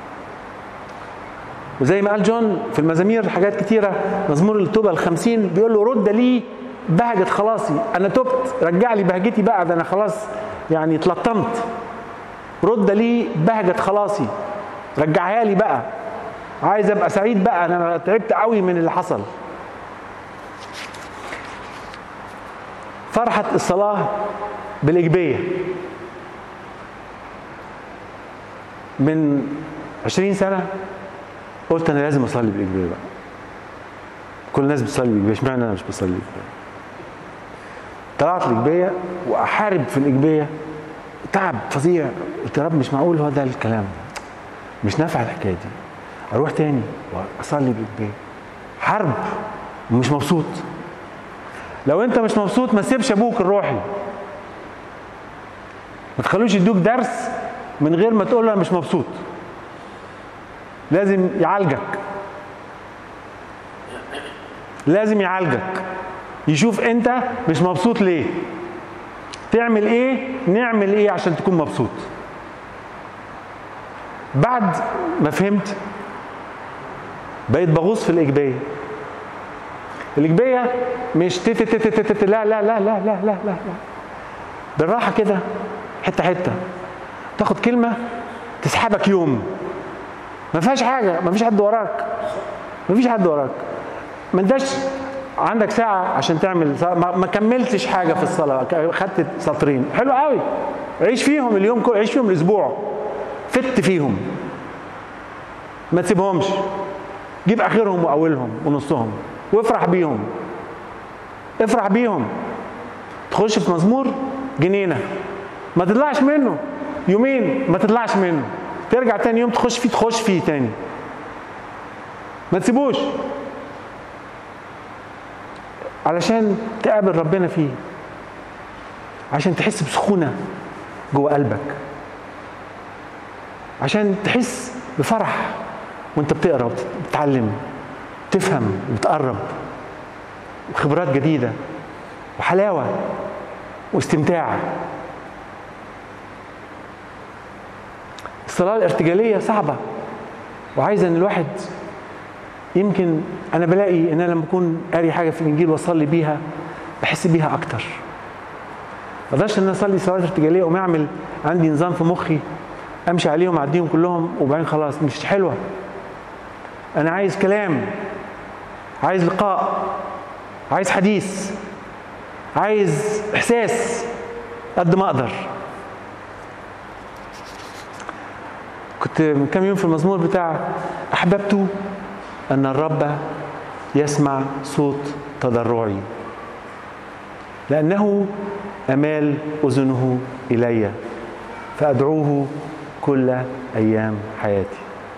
وزي ما قال جون في المزامير حاجات كتيرة مزمور التوبة الخمسين بيقول له رد لي بهجة خلاصي أنا تبت رجع لي بهجتي بقى ده أنا خلاص يعني اتلطمت رد لي بهجة خلاصي رجعها لي بقى عايز ابقى سعيد بقى انا تعبت قوي من اللي حصل فرحة الصلاة بالإيجابية من عشرين سنة قلت أنا لازم أصلي بالإيجابية بقى كل الناس بتصلي بالإيجابية اشمعنى أنا مش بصلي بالإيجابية طلعت الإيجابية وأحارب في الإيجابية تعب فظيع قلت يا رب مش معقول هو ده الكلام مش نافع الحكاية دي أروح تاني وأصلي بالإيجابية حرب ومش مبسوط لو انت مش مبسوط ما تسيبش ابوك الروحي ما تخلوش يدوك درس من غير ما تقول له انا مش مبسوط لازم يعالجك لازم يعالجك يشوف انت مش مبسوط ليه تعمل ايه نعمل ايه عشان تكون مبسوط بعد ما فهمت بقيت بغوص في الايجابيه الإيجابية مش تت تت تت تت لا لا لا لا لا لا لا بالراحة كده حتة حتة تاخد كلمة تسحبك يوم ما فيهاش حاجة ما فيش حد وراك ما فيش حد وراك ما انتش عندك ساعة عشان تعمل ما, ما كملتش حاجة في الصلاة خدت سطرين حلو قوي عيش فيهم اليوم كله عيش فيهم الأسبوع فت فيهم ما تسيبهمش جيب آخرهم وأولهم ونصهم وافرح بيهم افرح بيهم تخش في مزمور جنينه ما تطلعش منه يومين ما تطلعش منه ترجع تاني يوم تخش فيه تخش فيه تاني ما تسيبوش علشان تقابل ربنا فيه عشان تحس بسخونه جوه قلبك عشان تحس بفرح وانت بتقرا وبتتعلم تفهم وتقرب وخبرات جديدة وحلاوة واستمتاع الصلاة الارتجالية صعبة وعايزة ان الواحد يمكن انا بلاقي ان انا لما اكون قاري حاجة في الانجيل واصلي بيها بحس بيها اكتر ما اقدرش ان انا اصلي صلاة ارتجالية وما اعمل عندي نظام في مخي امشي عليهم اعديهم كلهم وبعدين خلاص مش حلوة انا عايز كلام عايز لقاء عايز حديث عايز احساس قد ما اقدر كنت من كام يوم في المزمور بتاع احببت ان الرب يسمع صوت تضرعي لانه امال اذنه الي فادعوه كل ايام حياتي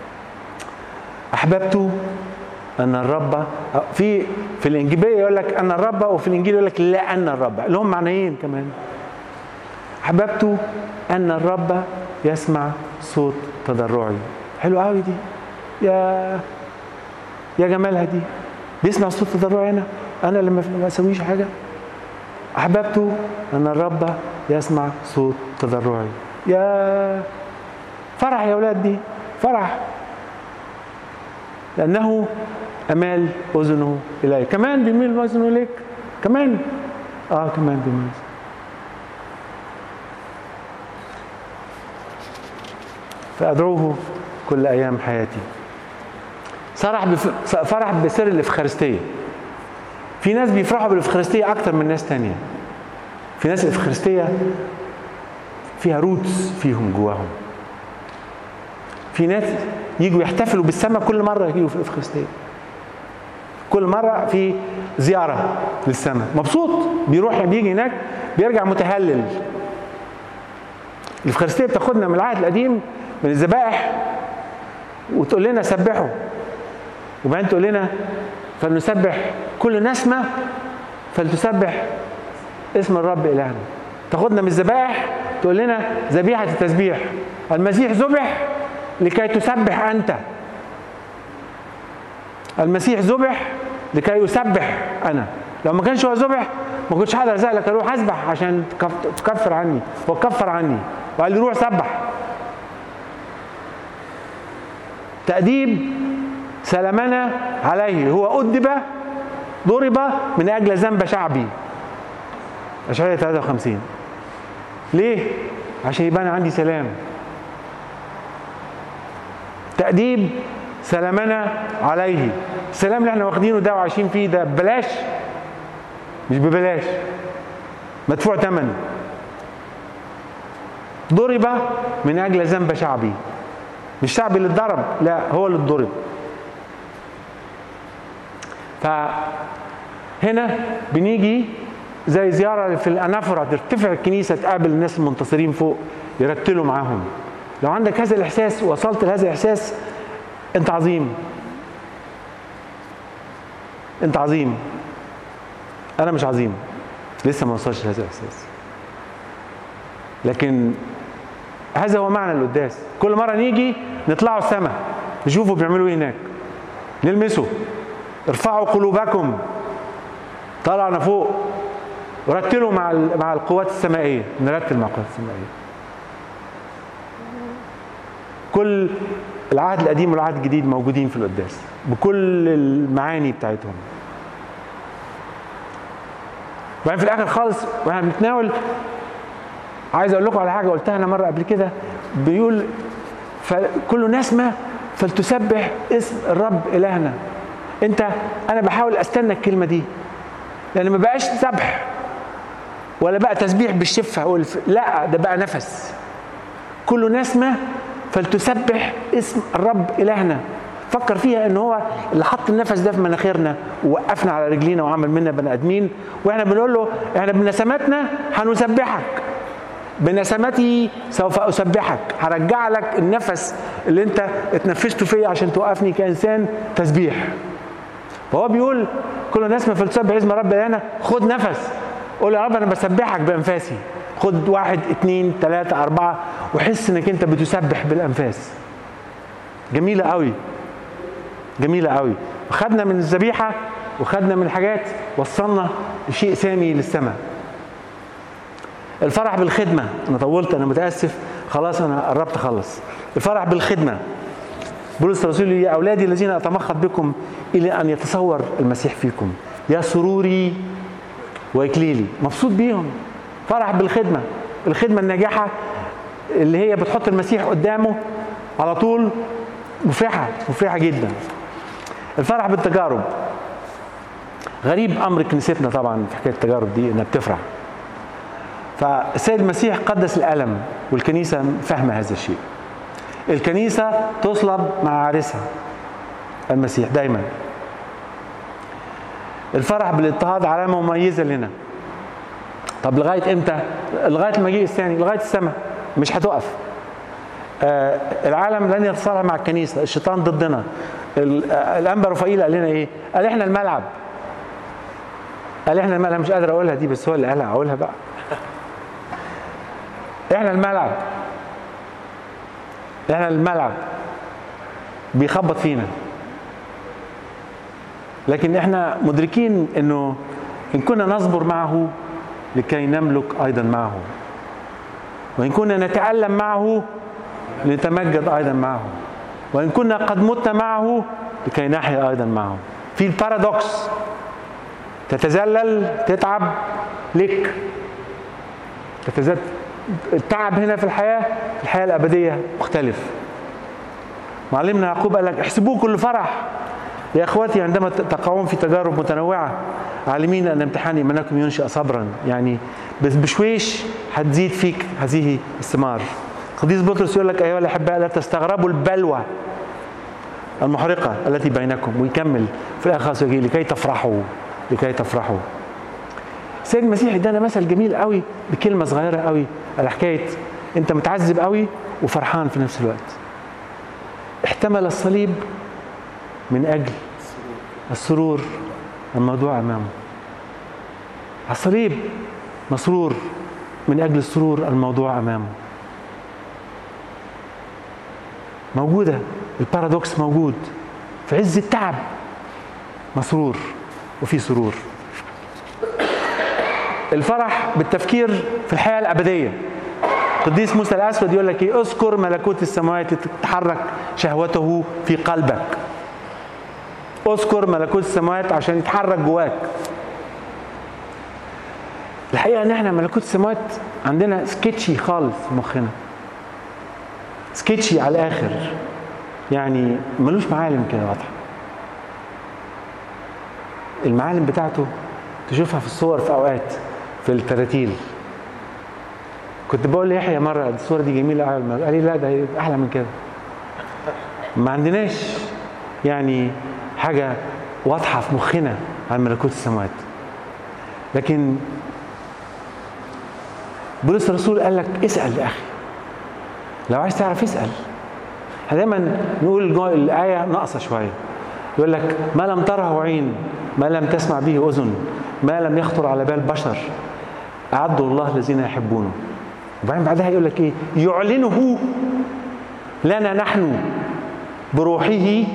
احببت ان الرب في في الانجيليه يقول لك ان الرب وفي الانجيل يقول لك لان الرب لهم معنيين كمان احببت ان الرب يسمع صوت تضرعي حلو قوي دي يا يا جمالها دي بيسمع صوت تضرعي انا انا لما ما اسويش حاجه احببت ان الرب يسمع صوت تضرعي يا فرح يا اولاد دي فرح لأنه أمال أذنه إليك كمان بيميل أذنه إليك كمان آه كمان بيميل فأدعوه كل أيام حياتي فرح بف... فرح بسر الإفخارستية في ناس بيفرحوا بالإفخارستية أكتر من ناس تانية في ناس الإفخارستية فيها روتس فيهم جواهم في ناس يجوا يحتفلوا بالسماء كل مره يجوا في الافخارستيه كل مره في زياره للسماء مبسوط بيروح بيجي هناك بيرجع متهلل الافخارستيه بتاخدنا من العهد القديم من الذبائح وتقول لنا سبحوا وبعدين تقول لنا فلنسبح كل نسمة فلتسبح اسم الرب إلهنا تاخدنا من الذبائح تقول لنا ذبيحة التسبيح المسيح ذبح لكي تسبح أنت المسيح ذبح لكي يسبح أنا لو ما كانش هو ذبح ما كنتش هقدر اسالك اروح اسبح عشان تكف- تكفر عني هو كفر عني وقال لي روح سبح تأديب سلمنا عليه هو أدب ضرب من أجل ذنب شعبي أشعية 53 ليه؟ عشان يبان عندي سلام تأديب سلامنا عليه السلام اللي احنا واخدينه ده وعايشين فيه ده ببلاش مش ببلاش مدفوع ثمن ضرب من اجل ذنب شعبي مش شعبي اللي اتضرب لا هو اللي اتضرب فهنا بنيجي زي زيارة في الأنافرة ترتفع الكنيسة تقابل الناس المنتصرين فوق يرتلوا معاهم لو عندك هذا الإحساس وصلت لهذا الإحساس أنت عظيم أنت عظيم أنا مش عظيم لسه ما وصلش لهذا الإحساس لكن هذا هو معنى القداس كل مرة نيجي نطلعوا السماء نشوفوا بيعملوا ايه هناك نلمسه ارفعوا قلوبكم طلعنا فوق ورتلوا مع ال- مع القوات السمائيه نرتل مع القوات السمائيه كل العهد القديم والعهد الجديد موجودين في القداس بكل المعاني بتاعتهم وبعدين في الاخر خالص واحنا بنتناول عايز اقول لكم على حاجه قلتها انا مره قبل كده بيقول فكل نسمه فلتسبح اسم الرب الهنا انت انا بحاول استنى الكلمه دي لان ما بقاش ذبح ولا بقى تسبيح بالشفه والف... لا ده بقى نفس كل نسمه فلتسبح اسم الرب الهنا فكر فيها ان هو اللي حط النفس ده في مناخيرنا ووقفنا على رجلينا وعمل منا بني ادمين واحنا بنقول له احنا بنسماتنا هنسبحك بنسمتي سوف اسبحك هرجع لك النفس اللي انت اتنفسته فيا عشان توقفني كانسان تسبيح فهو بيقول كل الناس ما فلتسبح اسم رب هنا خد نفس قول يا رب انا بسبحك بانفاسي خد واحد اتنين تلاتة أربعة وحس انك انت بتسبح بالانفاس جميلة قوي جميلة قوي وخدنا من الذبيحة وخدنا من الحاجات وصلنا لشيء سامي للسماء الفرح بالخدمة أنا طولت أنا متأسف خلاص أنا قربت أخلص الفرح بالخدمة بولس الرسول يا أولادي الذين أتمخض بكم إلى أن يتصور المسيح فيكم يا سروري وإكليلي مبسوط بيهم فرح بالخدمة الخدمة الناجحة اللي هي بتحط المسيح قدامه على طول مفرحة مفرحة جدا الفرح بالتجارب غريب أمر كنيستنا طبعا في حكاية التجارب دي إنها بتفرح فالسيد المسيح قدس الألم والكنيسة فاهمة هذا الشيء الكنيسة تصلب مع عريسها المسيح دايما الفرح بالاضطهاد علامة مميزة لنا طب لغاية امتى؟ لغاية المجيء الثاني لغاية السماء مش هتقف آه العالم لن يتصالح مع الكنيسة الشيطان ضدنا ال- آه، الأنبا رفائيل قال لنا ايه؟ قال احنا الملعب قال احنا الملعب مش قادر اقولها دي بس هو اللي قالها اقولها بقى احنا الملعب احنا الملعب بيخبط فينا لكن احنا مدركين انه ان كنا نصبر معه لكي نملك ايضا معه وان كنا نتالم معه لنتمجد ايضا معه وان كنا قد متنا معه لكي نحيا ايضا معه في البارادوكس تتذلل تتعب لك تتزد التعب هنا في الحياة في الحياة الأبدية مختلف معلمنا يعقوب قال لك احسبوه كل فرح يا اخواتي عندما تقعون في تجارب متنوعة عالمين أن امتحان إيمانكم ينشأ صبرا يعني بس بشويش هتزيد فيك هذه الثمار قديس بطرس يقول لك أيها الأحباء لا تستغربوا البلوى المحرقة التي بينكم ويكمل في الآخر خالص يجي لكي تفرحوا لكي تفرحوا السيد المسيح ادانا مثل جميل قوي بكلمه صغيره قوي على حكايه انت متعذب قوي وفرحان في نفس الوقت احتمل الصليب من اجل السرور الموضوع امامه على الصليب مسرور من اجل السرور الموضوع امامه موجوده البارادوكس موجود في عز التعب مسرور وفي سرور الفرح بالتفكير في الحياه الابديه قديس موسى الاسود يقول لك ايه اذكر ملكوت السماوات تتحرك شهوته في قلبك اذكر ملكوت السماوات عشان يتحرك جواك الحقيقه ان احنا ملكوت السماوات عندنا سكتشي خالص في مخنا سكتشي على الاخر يعني ملوش معالم كده واضحه المعالم بتاعته تشوفها في الصور في اوقات في التراتيل كنت بقول ليحيى مره الصوره دي جميله قوي قال لي لا ده احلى من كده ما عندناش يعني حاجه واضحه في مخنا عن ملكوت السماوات لكن بولس الرسول قال لك اسال يا اخي لو عايز تعرف اسال احنا دايما نقول الايه ناقصه شويه يقول لك ما لم تره عين ما لم تسمع به اذن ما لم يخطر على بال بشر اعده الله الذين يحبونه وبعدين بعدها يقول لك ايه يعلنه لنا نحن بروحه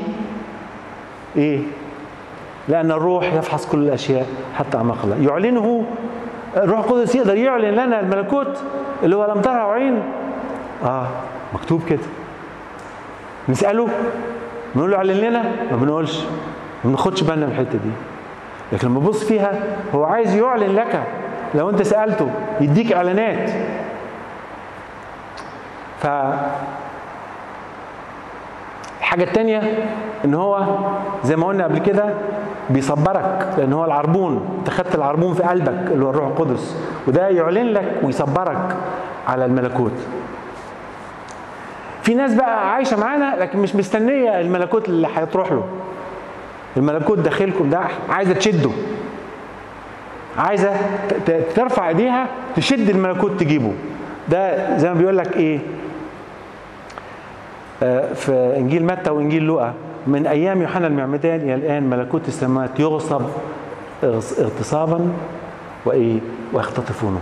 ايه لان الروح يفحص كل الاشياء حتى اعماق الله يعلنه الروح القدس يقدر يعلن لنا الملكوت اللي هو لم تره عين اه مكتوب كده نساله نقول له اعلن لنا ما بنقولش ما بناخدش بالنا من الحته دي لكن لما تبص فيها هو عايز يعلن لك لو انت سالته يديك اعلانات ف الحاجة التانية ان هو زي ما قلنا قبل كده بيصبرك لان هو العربون انت خدت العربون في قلبك اللي هو الروح القدس وده يعلن لك ويصبرك على الملكوت في ناس بقى عايشه معانا لكن مش مستنيه الملكوت اللي هيتروح له الملكوت داخلكم ده عايزه تشده عايزه ترفع ايديها تشد الملكوت تجيبه ده زي ما بيقول لك ايه في انجيل متى وانجيل لوقا من ايام يوحنا المعمدان الى الان ملكوت السماوات يغصب اغتصابا وايه ويختطفونه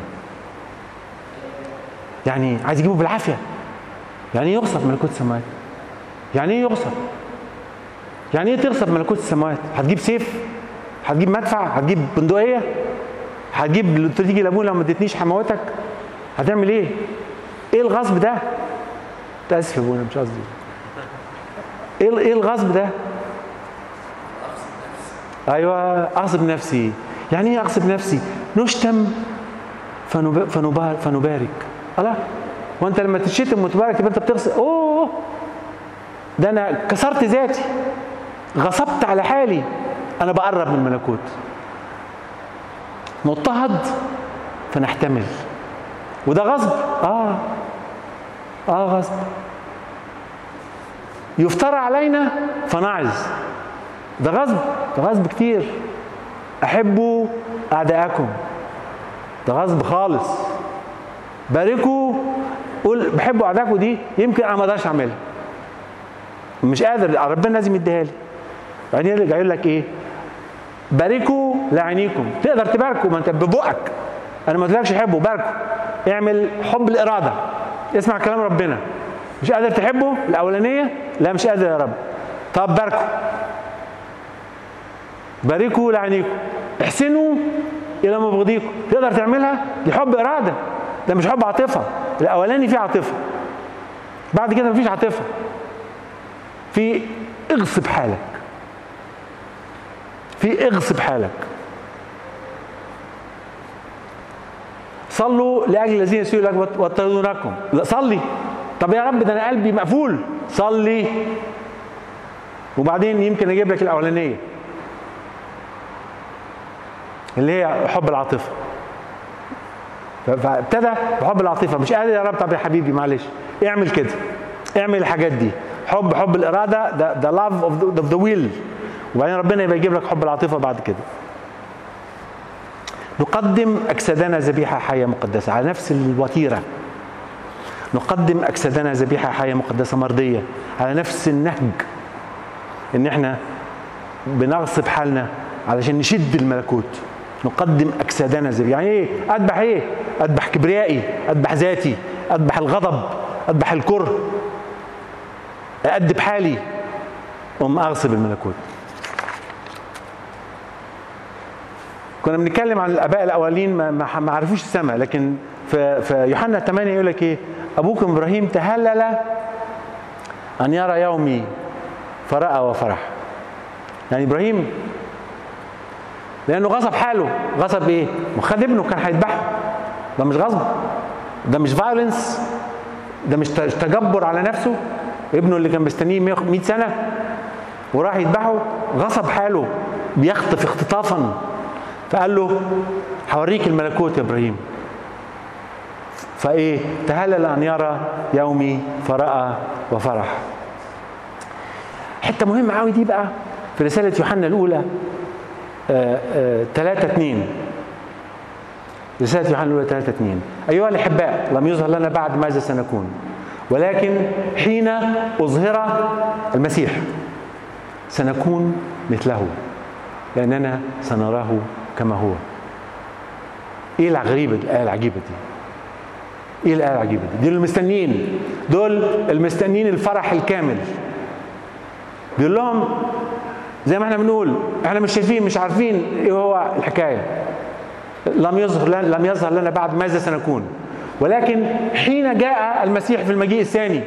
يعني عايز يجيبه بالعافيه يعني ايه يغصب ملكوت السماوات يعني ايه يغصب يعني ايه تغصب ملكوت السماوات هتجيب سيف هتجيب مدفع هتجيب بندقيه هتجيب تيجي لابونا لو ما اديتنيش حموتك هتعمل ايه ايه الغصب ده تاسف يا ابونا مش قصدي ايه ايه الغصب ده ايوه اغصب نفسي يعني ايه اغصب نفسي نشتم فنب... فنبار... فنبارك الله وانت لما تشتم وتبارك يبقى انت بتغصب اوه ده انا كسرت ذاتي غصبت على حالي انا بقرب من الملكوت نضطهد فنحتمل وده غصب اه اه غصب يفترى علينا فنعظ ده غصب ده غصب كتير احبوا اعداءكم ده غصب خالص باركوا قول بحبوا اعداءكم دي يمكن انا ما اقدرش اعملها مش قادر ربنا لازم يديها لي بعدين يرجع يقول لك ايه باركوا لعينيكم تقدر تباركوا ما انت ببقك انا ما قلتلكش حبوا باركوا اعمل حب الاراده اسمع كلام ربنا مش قادر تحبه الاولانيه لا مش قادر يا رب طب باركوا باركوا لعينيكم احسنوا الى مبغضيكم تقدر تعملها دي حب اراده ده مش حب عاطفه الاولاني فيه عاطفه بعد كده مفيش عاطفه في اغصب حالك في اغصب حالك صلوا لاجل الذين يسيئوا لك ويضطهدونكم لا صلي طب يا رب ده انا قلبي مقفول صلي وبعدين يمكن اجيب لك الاولانيه اللي هي حب العاطفه فابتدى بحب العاطفه مش قادر يا رب طب يا حبيبي معلش اعمل كده اعمل الحاجات دي حب حب الاراده ده ده لاف اوف ذا ويل وبعدين ربنا يبقى يجيب لك حب العاطفه بعد كده نقدم اجسادنا ذبيحه حيه مقدسه على نفس الوتيره نقدم اجسادنا ذبيحه حيه مقدسه مرضيه على نفس النهج ان احنا بنغصب حالنا علشان نشد الملكوت نقدم اجسادنا ذبيحه يعني ايه اذبح ايه اذبح كبريائي اذبح ذاتي اذبح الغضب اذبح الكره أأدب حالي أم أغصب الملكوت كنا بنتكلم عن الآباء الأولين ما, ما ما عرفوش السماء لكن في, في يوحنا 8 يقول لك إيه أبوكم إبراهيم تهلل أن يرى يومي فرأى وفرح يعني إبراهيم لأنه غصب حاله غصب إيه؟ خد ابنه كان هيذبحه ده مش غصب ده مش فايولنس ده مش تجبر على نفسه ابنه اللي كان مستنيه 100 سنه وراح يذبحه غصب حاله بيخطف اختطافا فقال له هوريك الملكوت يا ابراهيم فايه تهلل ان يرى يومي فراى وفرح حته مهمه قوي دي بقى في رساله يوحنا الاولى 3 2 رساله يوحنا الاولى 3 2 ايها الاحباء لم يظهر لنا بعد ماذا سنكون ولكن حين أظهر المسيح سنكون مثله لأننا سنراه كما هو إيه الغريبة دي؟ الآية العجيبة دي إيه الآية العجيبة دي؟ دول المستنيين دول المستنيين الفرح الكامل بيقول لهم زي ما احنا بنقول احنا مش شايفين مش عارفين ايه هو الحكايه لم يظهر لنا لم يظهر لنا بعد ماذا سنكون ولكن حين جاء المسيح في المجيء الثاني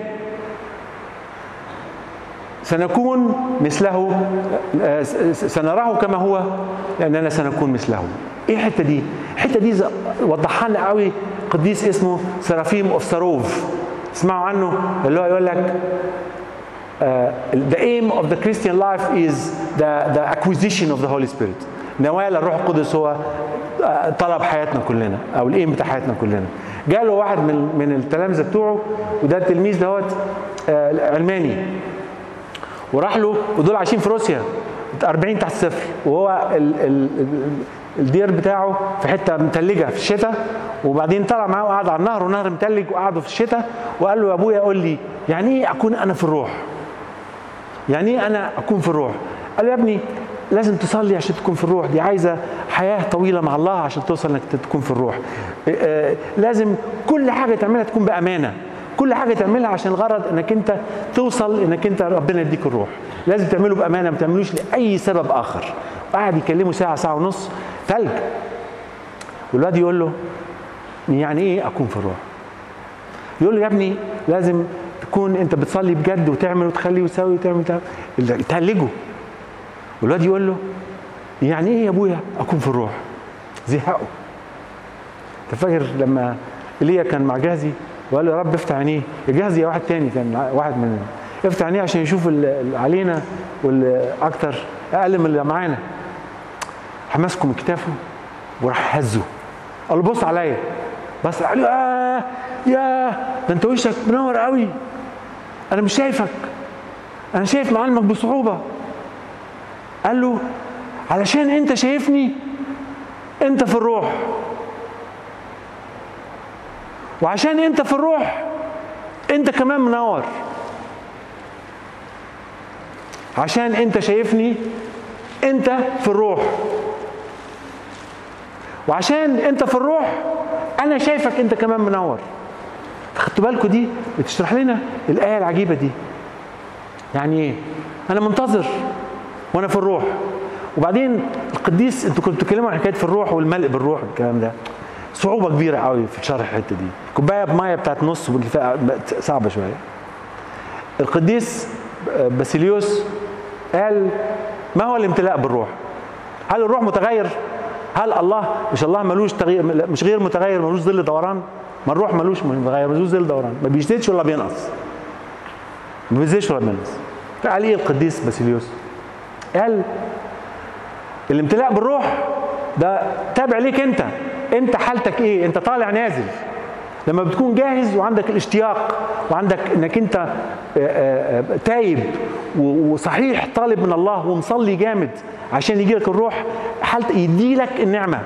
سنكون مثله سنراه كما هو لاننا سنكون مثله ايه الحته دي الحته دي وضحها لنا قوي قديس اسمه سرافيم اوف ساروف اسمعوا عنه اللي هو يقول لك uh, the aim of the Christian life is the, the acquisition of the Holy Spirit نوال الروح القدس هو طلب حياتنا كلنا او الايم بتاع حياتنا كلنا جاله واحد من من التلامذه بتوعه وده التلميذ دوت علماني وراح له ودول عايشين في روسيا 40 تحت الصفر وهو ال ال الدير بتاعه في حته متلجه في الشتاء وبعدين طلع معاه وقعد على النهر ونهر متلج وقعدوا في الشتاء وقال له يا ابويا قول لي يعني ايه اكون انا في الروح؟ يعني ايه انا اكون في الروح؟ قال له يا ابني لازم تصلي عشان تكون في الروح دي عايزه حياه طويله مع الله عشان توصل انك تكون في الروح لازم كل حاجه تعملها تكون بامانه كل حاجه تعملها عشان الغرض انك انت توصل انك انت ربنا يديك الروح لازم تعمله بامانه ما تعملوش لاي سبب اخر قعد يكلمه ساعه ساعه ونص ثلج والواد يقول له يعني ايه اكون في الروح يقول له يا ابني لازم تكون انت بتصلي بجد وتعمل وتخلي وتسوي وتعمل تهلجه والواد يقول له يعني ايه يا ابويا اكون في الروح زهقه انت فاكر لما ايليا كان مع جهزي وقال له يا رب افتح عينيه جهزي واحد تاني كان واحد من افتح عينيه عشان يشوف اللي علينا واللي اكتر اقل من اللي معانا ماسكه من كتافه وراح هزه قال له بص عليا بص قال له آه يا ده انت وشك منور قوي انا مش شايفك انا شايف معلمك بصعوبه قال له علشان انت شايفني انت في الروح وعشان انت في الروح انت كمان منور عشان انت شايفني انت في الروح وعشان انت في الروح انا شايفك انت كمان منور خدتوا بالكم دي بتشرح لنا الايه العجيبه دي يعني ايه انا منتظر وانا في الروح وبعدين القديس انتوا كنتوا بتتكلموا عن حكايه في الروح والملء بالروح والكلام ده صعوبه كبيره قوي في شرح الحته دي كوبايه بميه بتاعت نص صعبه شويه القديس باسيليوس قال ما هو الامتلاء بالروح هل الروح متغير هل الله مش الله ملوش تغيير مش غير متغير ملوش ظل دوران ما الروح ملوش متغير ملوش ظل دوران ما بيزيدش ولا بينقص ما بيزيدش ولا بينقص فقال ايه القديس باسيليوس قال الامتلاء بالروح ده تابع ليك انت انت حالتك ايه انت طالع نازل لما بتكون جاهز وعندك الاشتياق وعندك انك انت تايب وصحيح طالب من الله ومصلي جامد عشان يجي لك الروح حالت يدي لك النعمه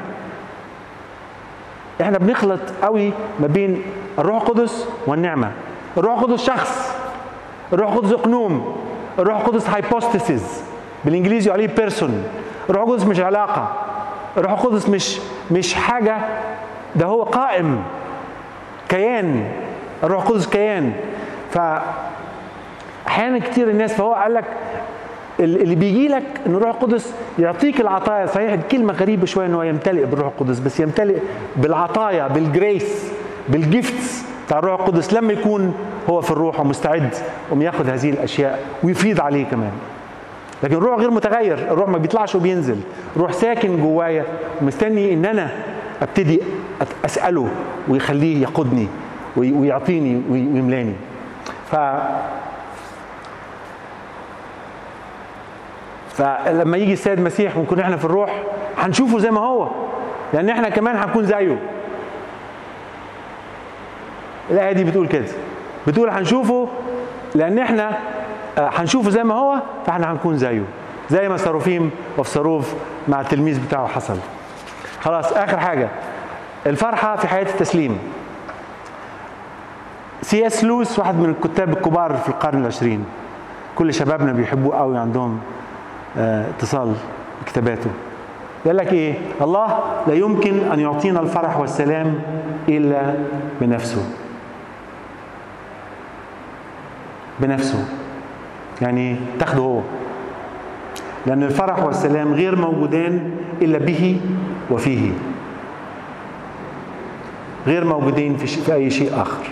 احنا بنخلط قوي ما بين الروح القدس والنعمه الروح القدس شخص الروح القدس اقنوم الروح القدس هايبوستاسيز بالانجليزي عليه بيرسون الروح القدس مش علاقه الروح القدس مش مش حاجه ده هو قائم كيان الروح القدس كيان ف احيانا كتير الناس فهو قال لك ال- اللي بيجي لك ان الروح القدس يعطيك العطايا صحيح الكلمه غريبه شويه ان هو يمتلئ بالروح القدس بس يمتلئ بالعطايا بالجريس بالجيفتس بتاع الروح القدس لما يكون هو في الروح ومستعد وم ياخذ هذه الاشياء ويفيض عليه كمان لكن الروح غير متغير الروح ما بيطلعش وبينزل الروح ساكن جوايا ومستني ان انا ابتدي أت- اساله ويخليه يقودني وي- ويعطيني وي- ويملاني ف فلما يجي السيد المسيح ونكون احنا في الروح هنشوفه زي ما هو لان احنا كمان هنكون زيه الايه دي بتقول كده بتقول هنشوفه لان احنا آه، هنشوفه زي ما هو فاحنا هنكون زيه زي ما ساروفيم وفي صاروف مع التلميذ بتاعه حصل خلاص اخر حاجه الفرحه في حياه التسليم سي اس لويس واحد من الكتاب الكبار في القرن العشرين كل شبابنا بيحبوه قوي عندهم آه، اتصال بكتاباته قال لك ايه الله لا يمكن ان يعطينا الفرح والسلام الا بنفسه بنفسه يعني تاخده هو لأن الفرح والسلام غير موجودان إلا به وفيه غير موجودين في, شيء في أي شيء آخر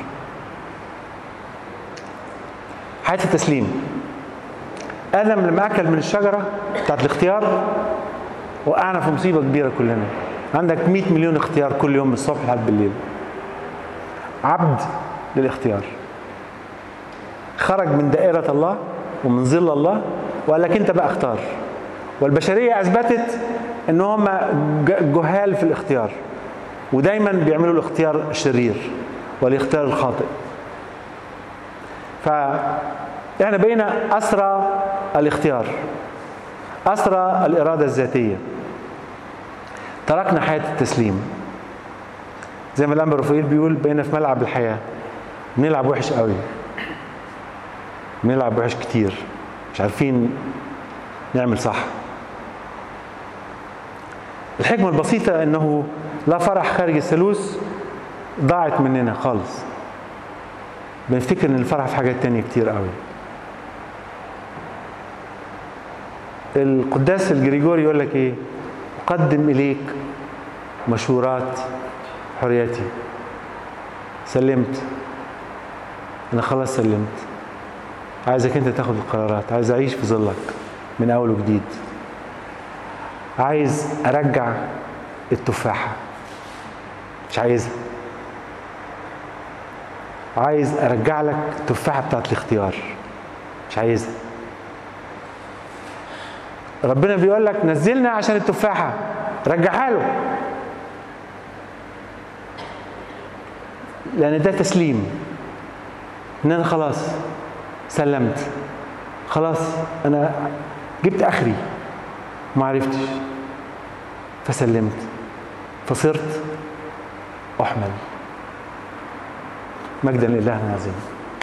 حياة التسليم آدم لما أكل من الشجرة بتاعت الاختيار وقعنا في مصيبة كبيرة كلنا عندك 100 مليون اختيار كل يوم من الصبح لحد بالليل عبد للاختيار خرج من دائرة الله ومن ظل الله وقال لك انت بقى اختار والبشرية اثبتت ان هم ج- جهال في الاختيار ودايما بيعملوا الاختيار الشرير والاختيار الخاطئ فاحنا بقينا اسرى الاختيار اسرى الاراده الذاتيه تركنا حياه التسليم زي ما الانبا رفائيل بيقول بقينا في ملعب الحياه بنلعب وحش قوي بنلعب وحش كتير مش عارفين نعمل صح الحكمة البسيطة انه لا فرح خارج الثالوث ضاعت مننا خالص بنفتكر ان الفرح في حاجات تانية كتير قوي القداس الجريجوري يقول لك ايه اقدم اليك مشورات حريتي سلمت انا خلاص سلمت عايزك انت تاخد القرارات عايز اعيش في ظلك من اول وجديد عايز ارجع التفاحه مش عايزها عايز ارجع لك التفاحه بتاعت الاختيار مش عايزها ربنا بيقول لك نزلنا عشان التفاحه رجعها له لان ده تسليم ان انا خلاص سلمت خلاص انا جبت اخري ما عرفتش فسلمت فصرت احمل مجدا لله العظيم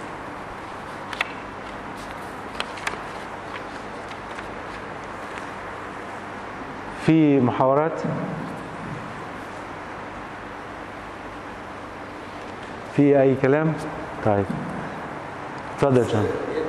في محاورات في اي كلام طيب اتفضل يا جان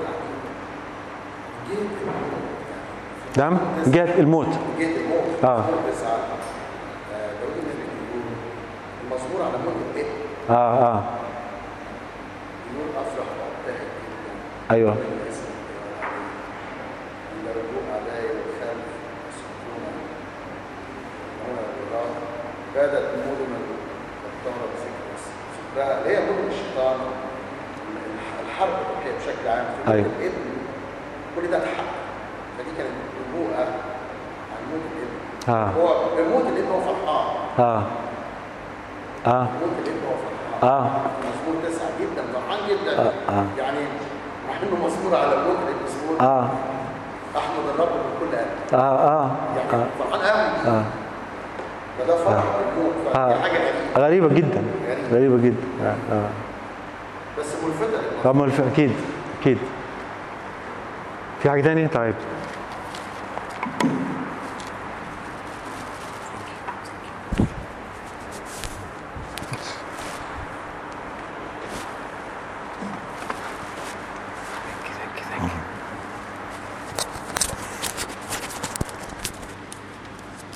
نعم جهة الموت جهه الموت اه تسعه آه، داود النبي بيقول المزمور على موت الابن اه اه بيقول افرح وابتهج جدا ايوه من اسم عند رجوع اعدائي والخلف سكونا هنا الوراء بادت مدنا والطهر بذكر سكرها اللي هي مدن الشيطان الحرب الروحيه بشكل عام في أيوة. موت الابن كل ده اتحقق فدي كانت نبوءه عن موت الابن اه هو بموت الابن هو فرحان اه اه موت الابن هو فرحان اه مزمور تسعة جدا فرحان جدا آه، آه. يعني مع انه مزمور على موت الابن مزمور اه احمد الرب من كل قلب اه اه يعني اه فرحان قوي اه فده فرح بالموت آه. فدي حاجه غريبه غريبة جدا غريبة جدا اه اه بس ملفتة للنظر. طب ما الف- اكيد اكيد في حاجة تانية طيب